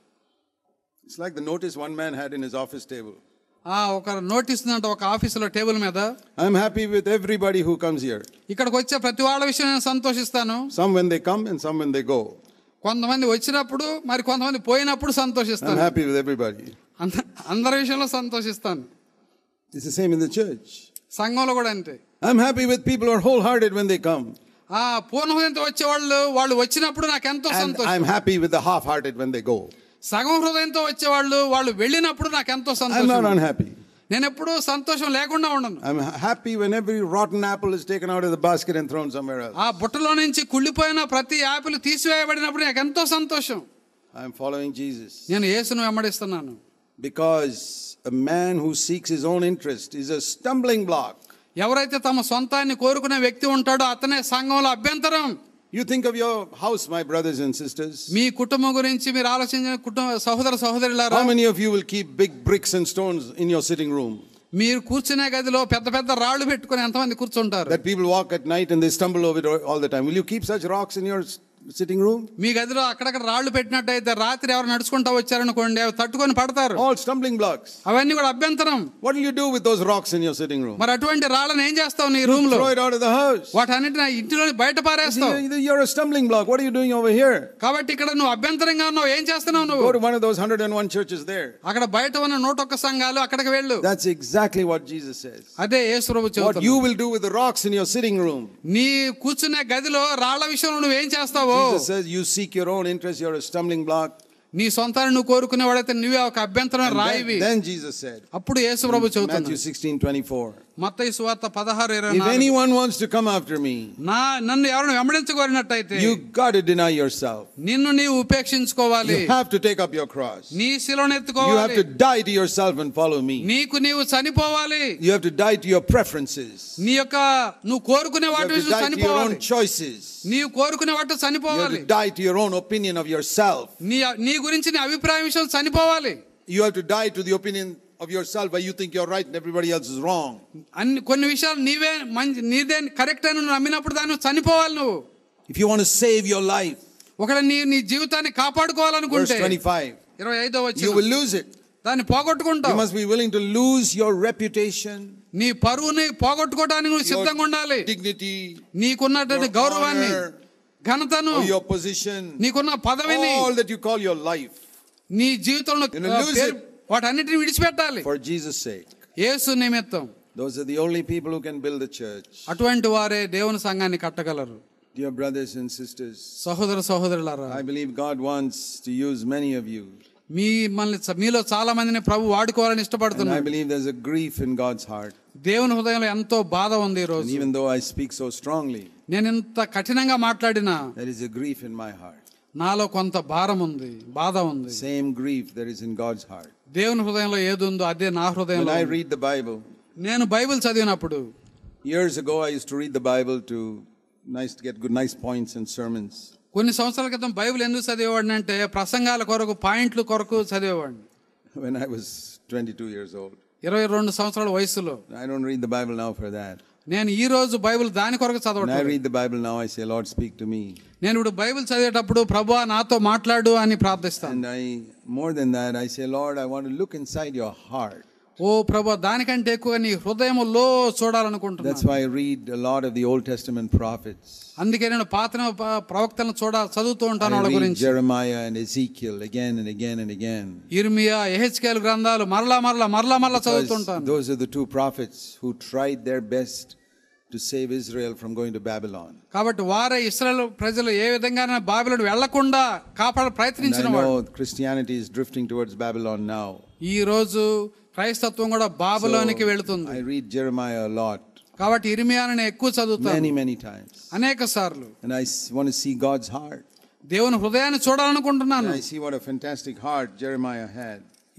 It's like the notice one man had in his office table. ఆ ఒక నోటీస్ ఉందంట ఒక ఆఫీసులో టేబుల్ మీద I'm happy with everybody who comes here. ఇక్కడికి వచ్చే ప్రతి వాళ్ళ విషయం నేను సంతోషిస్తాను Some when they come and some when they go. కొంతమంది వచ్చినప్పుడు మరి కొంతమంది పోయినప్పుడు I'm సంతోషిస్తాను happy with everybody. అంద- అందరి విషయంలో సంతోషిస్తాను It's the same in the church. సంఘంలో కూడా అంతే I'm happy with people who are wholehearted when they come. ఆ పూర్ణ హృదయంతో వచ్చేవాళ్ళు వాళ్ళు వచ్చినప్పుడు నాకు ఎంతో And సంతోషం I'm happy with the half hearted when they go. సగం హృదయంతో వచ్చేవాళ్ళు వాళ్ళు వెళ్ళినప్పుడు నాకు ఎంతో I'm not సంతోషం unhappy. నేను ఎప్పుడూ సంతోషం లేకుండా ఉండను I'm happy when every rotten apple is taken out of the basket and thrown somewhere else. ఆ బుట్టలో నుంచి కుళ్ళిపోయిన ప్రతి యాపిల్ తీసివేయబడినప్పుడు నాకు ఎంతో సంతోషం I'm following Jesus. నేను యేసును వెంబడిస్తున్నాను Because a man who seeks his own interest is a stumbling block. ఎవరైతే తమ సొంతాన్ని కోరుకునే వ్యక్తి ఉంటాడో అతనే సంఘంలో అభ్యంతరం You think of your house, my brothers and sisters. మీ కుటుంబం గురించి మీరు ఆలోచించిన కుటుంబ సహోదర సహోదరులారా How many of you will keep big bricks and stones in your sitting room? మీరు కూర్చునే గదిలో పెద్ద పెద్ద రాళ్ళు పెట్టుకుని ఎంతమంది కూర్చుంటారు That people walk at night and they stumble over it all the time. Will you keep such rocks in your s- sitting room? మీ గదిలో అక్కడక్కడ రాళ్ళు పెట్టినట్టయితే రాత్రి ఎవరు నడుచుకుంటా వచ్చారనుకోండి అవి తట్టుకొని పడతారు All stumbling blocks. అవన్నీ కూడా అభ్యంతరం What will you do with those rocks in your sitting room? మరి అటువంటి రాళ్ళని ఏం చేస్తావు నీ రూమ్ లో Throw it out of the house. వాటన్నిటిని ఇంటిలో బయట పారేస్తావు You- You're a stumbling block. What are you doing over here? కాబట్టి ఇక్కడ నువ్వు అభ్యంతరంగా ఉన్నావు ఏం చేస్తున్నావు నువ్వు Go to one of those 101 churches there. అక్కడ బయట ఉన్న నూట ఒక్క సంఘాలు అక్కడికి వెళ్ళు That's exactly what Jesus says. అదే యేసుప్రభు What చెబుతున్నాడు you will do with the rocks in your sitting room. నీ కూర్చునే గదిలో రాళ్ల విషయంలో నువ్వేం చేస్తావో Jesus says you seek your own interest, you're a stumbling block. నీ సొంతాన్ని నువ్వు కోరుకునేవాడైతే నువ్వే ఒక అభ్యంతరం And రాయివి then, then Jesus said, అప్పుడు యేసుప్రభు Matthew చెబుతున్నాడు 16 24, మత్తయి సువార్త పదహారు ఇరవై if నాలుగు. anyone wants to come after me, నా నన్ను ఎవరిని వెంబడించగోరినట్టయితే you got to deny yourself. నిన్ను నీవు ఉపేక్షించుకోవాలి You have to take up your cross. నీ శిలను You have ఎత్తుకోవాలి to die to yourself and follow me. నీకు నీవు చనిపోవాలి You have to die to your preferences. నీ యొక్క నువ్వు కోరుకునే You have వాటి to విషయం die to your చనిపోవాలి own choices. నీవు కోరుకునే వాటి You have చనిపోవాలి to die to your own opinion of yourself. నీ నీ గురించి నీ అభిప్రాయం విషయం చనిపోవాలి You have to die to the opinion of yourself where you think you're right and everybody else is wrong. అన్ని కొన్ని విషయాలు నీవే మంచి నీదే కరెక్ట్ అని నువ్వు నమ్మినప్పుడు దాన్ని నువ్వు చనిపోవాలి నువ్వు If you want to save your life, ఒకవేళ నీ నీ జీవితాన్ని verse కాపాడుకోవాలనుకుంటే 25, ఇరవై ఐదో you వచ్చి will lose it. దాన్ని You పోగొట్టుకుంటావు must be willing to lose your reputation, నీ పరువుని పోగొట్టుకోవడానికి నువ్వు సిద్ధంగా your ఉండాలి dignity, నీకున్నటువంటి your గౌరవాన్ని honor, ఘనతను or your position, నీకున్న పదవిని all that you call your life నీ జీవితంలో You know, ఆ, lose పేరు- it. వాటన్నిటిని విడిచిపెట్టాలి for Jesus' sake. యేసు నిమిత్తం Those are the only people who can build the church. అటువంటి వారే దేవుని సంఘాన్ని కట్టగలరు Dear brothers and sisters, సహోదర సహోదరులారా I believe God wants to use many of you. మీ మళ్ళీ మీలో చాలా మందిని ప్రభు వాడుకోవాలని And I ఇష్టపడుతున్నాడు believe there's a grief in God's heart. దేవుని హృదయంలో ఎంతో బాధ ఉంది ఈ And రోజు even though I speak so strongly, నేను ఇంత కఠినంగా మాట్లాడినా there is a grief in my heart. నాలో కొంత భారం ఉంది బాధ ఉంది Same grief there is in God's heart. దేవుని హృదయంలో ఏది ఉందో అదే నా When హృదయంలో I ఉంది. read the Bible, నేను బైబిల్ చదివినప్పుడు years ago I used to read the Bible to nice to get good nice points and sermons. కొన్ని సంవత్సరాల క్రితం బైబిల్ ఎందుకు చదివేవాడిని అంటే ప్రసంగాల కొరకు పాయింట్లు కొరకు చదివేవాడిని When I was 22 years old. ఇరవై రెండు సంవత్సరాల వయసులో I don't read the Bible now for that. నేను ఈ రోజు బైబిల్ దాని కొరకు When I చదవట్లేదు read the Bible now, I say, Lord, speak to me. నేను ఇప్పుడు బైబిల్ చదివేటప్పుడు ప్రభా నాతో మాట్లాడు అని ప్రార్థిస్తాను And I, more than that, I say, Lord, I want to look inside your heart. ఓ ప్రభా దానికంటే ఎక్కువ నీ హృదయములో That's చూడాలనుకుంటున్నాను why I read a lot of the Old Testament prophets. అందుకే నేను పాత నియమ ప్రవక్తలను చూడ చదువుతూ ఉంటాను వాళ్ళ I read గురించి Jeremiah and Ezekiel again and again and again. ఇర్మియా ఎహెచ్కేల్ గ్రంథాలు మరలా మరలా మరలా మరలా Because చదువుతుంటాను those are the two prophets who tried their best to save Israel from going to Babylon. కాబట్టి వారే ఇస్రాయల్ ప్రజలు ఏ విధంగా బాబిలోడు వెళ్లకుండా కాపాడ And ప్రయత్నించిన I వాడు know Christianity is drifting towards Babylon now. ఈ రోజు క్రైస్తత్వం కూడా బాబులోనికి వెళుతుంది I read Jeremiah a lot, కాబట్టి ఇర్మియాను నేను ఎక్కువ చదువుతాను many, many times. అనేక సార్లు And I s- want to see God's heart. దేవుని హృదయాన్ని And చూడాలనుకుంటున్నాను I see what a fantastic heart Jeremiah had.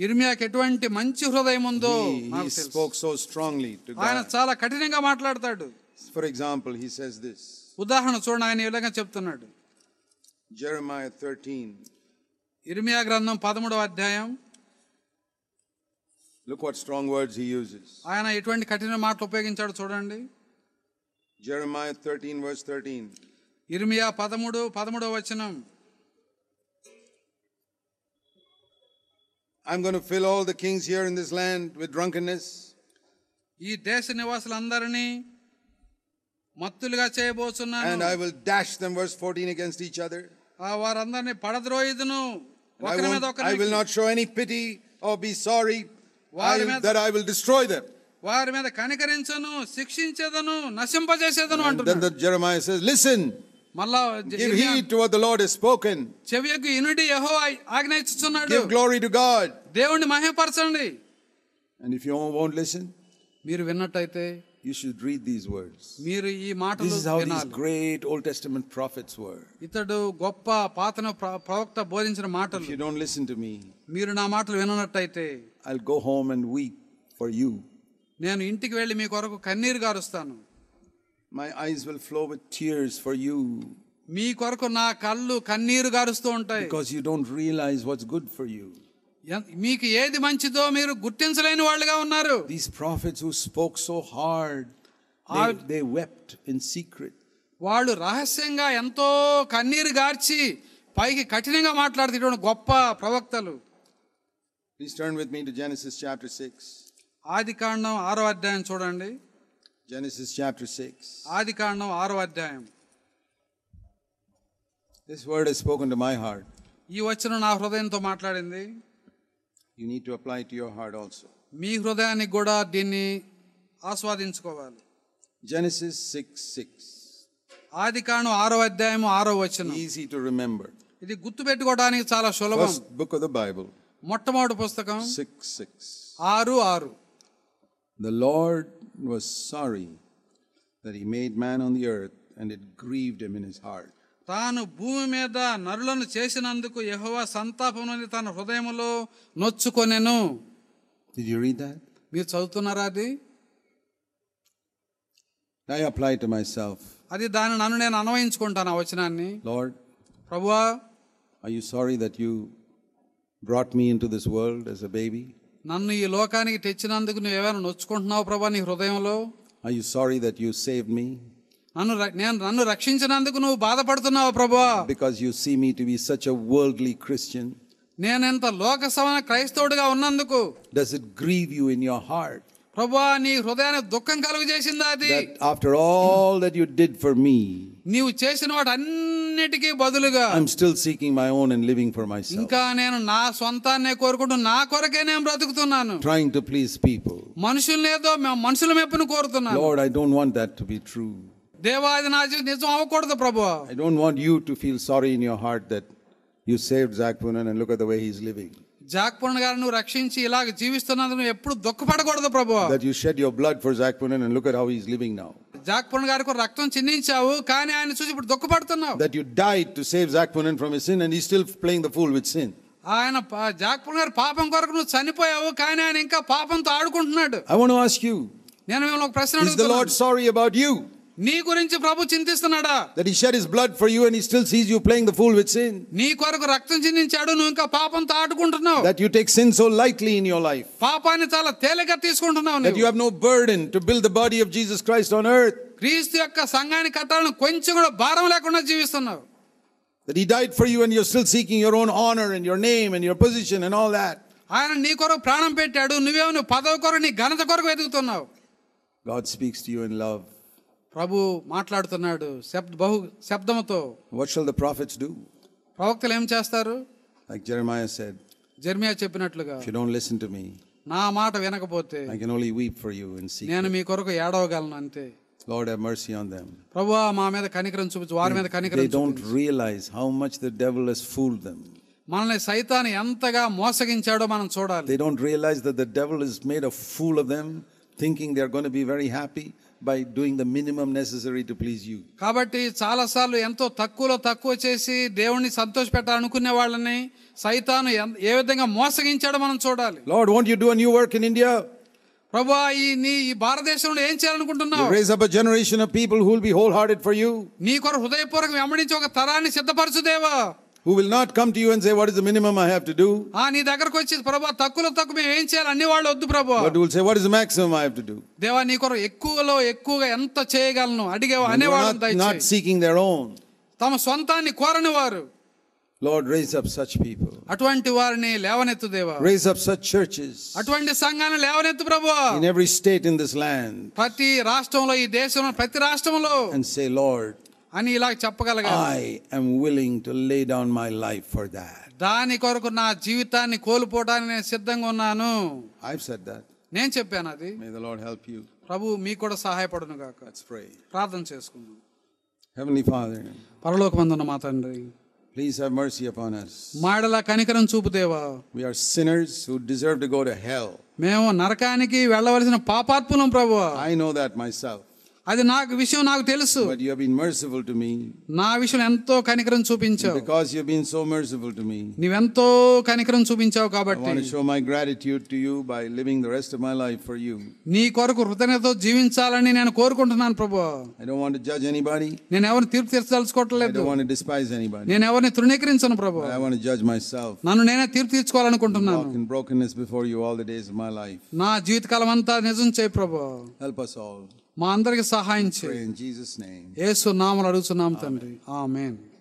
ఇర్మియాకి ఎటువంటి మంచి హృదయం ఉందో He, he నాకు తెలుసు. spoke so strongly to ఆయన God. చాలా కఠినంగా మాట్లాడతాడు For example, he says this ఉదాహరణ చూడండి ఆయన ఈ విధంగా చెప్తున్నాడు Jeremiah 13. ఇర్మియా గ్రంథం పదమూడవ అధ్యాయం Look what strong words he uses. ఆయన ఎటువంటి కఠిన మాటలు ఉపయోగించాడు చూడండి Jeremiah 13, verse 13. ఇర్మియా పదమూడు పదమూడవ వచనం I'm going to fill all the kings here in this land with drunkenness. ఈ దేశ నివాసులందరినీ మత్తులుగా And చేయబోతున్నాను I will dash them, verse 14, against each other. ఆ వారందరినీ పడద్రోయిదును And I, ఒకరి మీద won't- I will ఒకరి not show any pity or be sorry వారి I- మీద- that I will destroy them. వారి మీద కనికరించను శిక్షించేదను నశింపజేసేదను And then అంటున్నాడు the Jeremiah says, Listen, మళ్ళా give ఇర్మియా heed to what the Lord has spoken. చెవియకు ఇనుడి యహో ఆజ్ఞాయిస్తున్నాడు Give glory to God. దేవుణ్ణి మహిమపరచండి And if you won't listen, మీరు విన్నట్టయితే you should read these words. మీరు ఈ మాటలు This is how these వినాలి great Old Testament prophets were. ఇతడు గొప్ప పాతన ప్ర- ప్రవక్త బోధించిన If మాటలు you don't listen to me, మీరు నా మాటలు విననట్టయితే I'll go home and weep for you. నేను ఇంటికి వెళ్ళి మీ కొరకు కన్నీరు గారుస్తాను My eyes will flow with tears for you మీ కొరకు నా కళ్ళు కన్నీరు గారుస్తూ ఉంటాయి because you don't realize what's good for you. ఎన్- మీకు ఏది మంచిదో మీరు గుర్తించలేని వాళ్ళుగా ఉన్నారు These prophets who spoke so hard, they, Are- they wept in secret. వాళ్ళు రహస్యంగా ఎంతో కన్నీరు గార్చి పైకి కఠినంగా మాట్లాడుతున్న గొప్ప ప్రవక్తలు Please turn with me to Genesis chapter 6. ఆది కాండం ఆరో అధ్యాయం చూడండి Genesis chapter 6. ఆది కాండం ఆరో అధ్యాయం This word has spoken to my heart. ఈ వచనం నా హృదయంతో మాట్లాడింది You need to apply it to your heart also. మీ హృదయానికి కూడా దీన్ని ఆస్వాదించుకోవాలి Genesis 6 6. ఆది కాండం ఆరో అధ్యాయం ఆరో వచనం Easy to remember. ఇది గుర్తు పెట్టుకోవడానికి చాలా సులభం First book of the Bible, మొట్టమొదటి పుస్తకం 6 6. ఆరు ఆరు The Lord was sorry that he made man on the earth, and it grieved him in his heart. తాను భూమి మీద నరులను చేసినందుకు యెహోవా సంతాపముని తన హృదయములో నొచ్చుకొనెను Did you read that? మీరు చదువుతున్నారా అది I apply it to myself. అది దాన్ని నన్ను నేను అన్వయించుకుంటాను ఆ వచనాన్ని Lord, ప్రభువా are you sorry that you brought me into this world as a baby? నన్ను ఈ లోకానికి తెచ్చినందుకు నువ్వు ఏమైనా నొచ్చుకుంటున్నావు ప్రభా నీ హృదయంలో Are you sorry that you saved me? నన్ను ర- నేను నన్ను రక్షించినందుకు నువ్వు బాధపడుతున్నావు ప్రభువా Because you see me to be such a worldly Christian? నేనెంత లోక సవన క్రైస్తవుడిగా ఉన్నందుకు Does it grieve you in your heart ప్రభువా నీ హృదయానికి దుఃఖం కలుగు చేసిందా అది that after all that you did for me, నీవు చేసిన వాటి అన్నిటికీ బదులుగా I'm still seeking my own and living for myself, ఇంకా నేను నా సొంతాన్నే కోరుకుంటూ నా కొరకే నేను బ్రతుకుతున్నాను trying to please people? మనుషులనేదో మేము మనుషుల మెప్పును కోరుతున్నాను Lord, I don't want that to be true. దేవాది నా జీవితం నిజం అవ్వకూడదు ప్రభు I don't want you to feel sorry in your heart that you saved Zach Punan and look at the way he's living. జాక్పూర్ణ గారు నువ్వు రక్షించి ఇలాగ జీవిస్తున్నందుకు నువ్వు ఎప్పుడు దుఃఖపడకూడదు ప్రభు That you shed your blood for Zach Punan and look at how he's living now. జాక్పూర్ణ గారికి రక్తం చిందించావు కానీ ఆయన చూసి ఇప్పుడు దుఃఖపడుతున్నావు That you died to save Zach Punan from his sin and he's still playing the fool with sin. ఆయన ప- జాక్పూర్ణ గారి పాపం కొరకు నువ్వు చనిపోయావు కానీ ఆయన ఇంకా పాపంతో ఆడుకుంటున్నాడు I want to ask you, నేను మిమ్మల్ని ఒక ప్రశ్న is the Lord అడుగుతున్నాను sorry about you? నీ గురించి ప్రభు చింతిస్తున్నాడా That he shed his blood for you and he still sees you playing the fool with sin? నీ కొరకు రక్తం చిందించాడు నువ్వు ఇంకా పాపంతో ఆడుకుంటున్నావు That you take sin so lightly in your life? పాపాన్ని చాలా తేలిక తీసుకుంటున్నావు That you నువ్వు. have no burden to build the body of Jesus Christ on earth? క్రీస్తు యొక్క సంఘాన్ని కట్టాలని కొంచెం కూడా భారం లేకుండా జీవిస్తున్నావు That he died for you and you're still seeking your own honor and your name and your position and all that? ఆయన నీ కొరకు ప్రాణం పెట్టాడు నువ్వేమో నువ్వు పదవి కొరకు నీ ఘనత కొరకు వెతుకుతున్నావు God speaks to you in love. ప్రభు మాట్లాడుతున్నాడు శబ్ద బహు శబ్దముతో What shall the prophets do? ప్రవక్తలు ఏం చేస్తారు Like Jeremiah said, జర్మియా చెప్పినట్లుగా if you don't listen to me, నా మాట వినకపోతే I can only weep for you in నేను secret. మీ కొరకు ఏడవగలను అంతే Lord, have mercy on them. ప్రభు మా మీద కనికరం చూపించు వారి మీద They కనికరం don't చూపించు realize how much the devil has fooled them. మనల్ని సైతాన్ని ఎంతగా మోసగించాడో మనం చూడాలి They don't realize that the devil has made a fool of them, thinking they're going to be very happy. by doing the minimum necessary to please you. కాబట్టి చాలాసార్లు ఎంతో తక్కువలో తక్కువ చేసి దేవుణ్ణి సంతోషపెట్టాలనుకునే వాళ్ళని సైతాను ఎన్- ఏ విధంగా మోసగించాడో మనం చూడాలి Lord, won't you do a new work in India? ప్రభా ఈ నీ ఈ భారతదేశంలో ఏం చేయాలనుకుంటున్నావు You raise up a generation of people who will be wholehearted for you, నీ కొరకు హృదయపూర్వకం వెంబడించి ఒక తరాన్ని సిద్ధపరచు దేవా who will not come to you and say, What is the minimum I have to do? ఆ నీ దగ్గరకు వచ్చి ప్రభా తక్కువలో తక్కువ మేము ఏం చేయాలి అన్ని వాళ్ళు వద్దు ప్రభా But will say, What is the maximum I have to do? దేవా నీ కొరకు ఎక్కువలో ఎక్కువగా ఎంత చేయగలను అడిగేవా And who are అనేవాళ్ళని not, not దయచేయి seeking their own. తమ సొంతాన్ని కోరని వారు Lord, raise up such people. అటువంటి వారిని లేవనెత్తు దేవా Raise up such churches అటువంటి సంఘాన్ని లేవనెత్తు ప్రభు in every state in this land ప్రతి రాష్ట్రంలో ఈ దేశంలో ప్రతి రాష్ట్రంలో and say, Lord, అని ఇలా చెప్పగలగాలి I am willing to lay down my life for that. దాని కొరకు నా జీవితాన్ని కోల్పోవడానికి నేను సిద్ధంగా ఉన్నాను I've said that. నేను చెప్పాను అది May the Lord help you. ప్రభు మీకు కూడా సహాయపడును గాక Let's pray. ప్రార్థన చేసుకుందాం Heavenly Father, పరలోకమందున్న మా తండ్రి please have mercy upon us. మాడల కనికరం చూపుదేవా We are sinners who deserve to go to hell. మేము నరకానికి వెళ్ళవలసిన పాపాత్ములం ప్రభు I know that myself. అది నాకు విషయం నాకు తెలుసు But you have been merciful to me. నా విషయం ఎంతో కనికరం చూపించావు Because you have been so merciful to me, నీవెంతో కనికరం చూపించావు I కాబట్టి want to show my gratitude to you by living the rest of my life for you. నీ కొరకు కృతజ్ఞతతో జీవించాలని నేను కోరుకుంటున్నాను ప్రభు I don't want to judge anybody. నేను ఎవరిని తీర్పు I తీర్చదలుచుకోవట్లేదు don't want to despise anybody. నేను ఎవరిని తృణీకరించను ప్రభు I want to judge myself. నన్ను నేనే తీర్పు తీర్చుకోవాలనుకుంటున్నాను Walk in brokenness before you all the days of my life. నా జీవితకాలం అంతా నిజం చేయి ప్రభు Help us all. మా అందరికి సహాయం చేయి Pray in Jesus' name. యేసు నామలు అడుగుతున్నాం తండ్రి ఆమెన్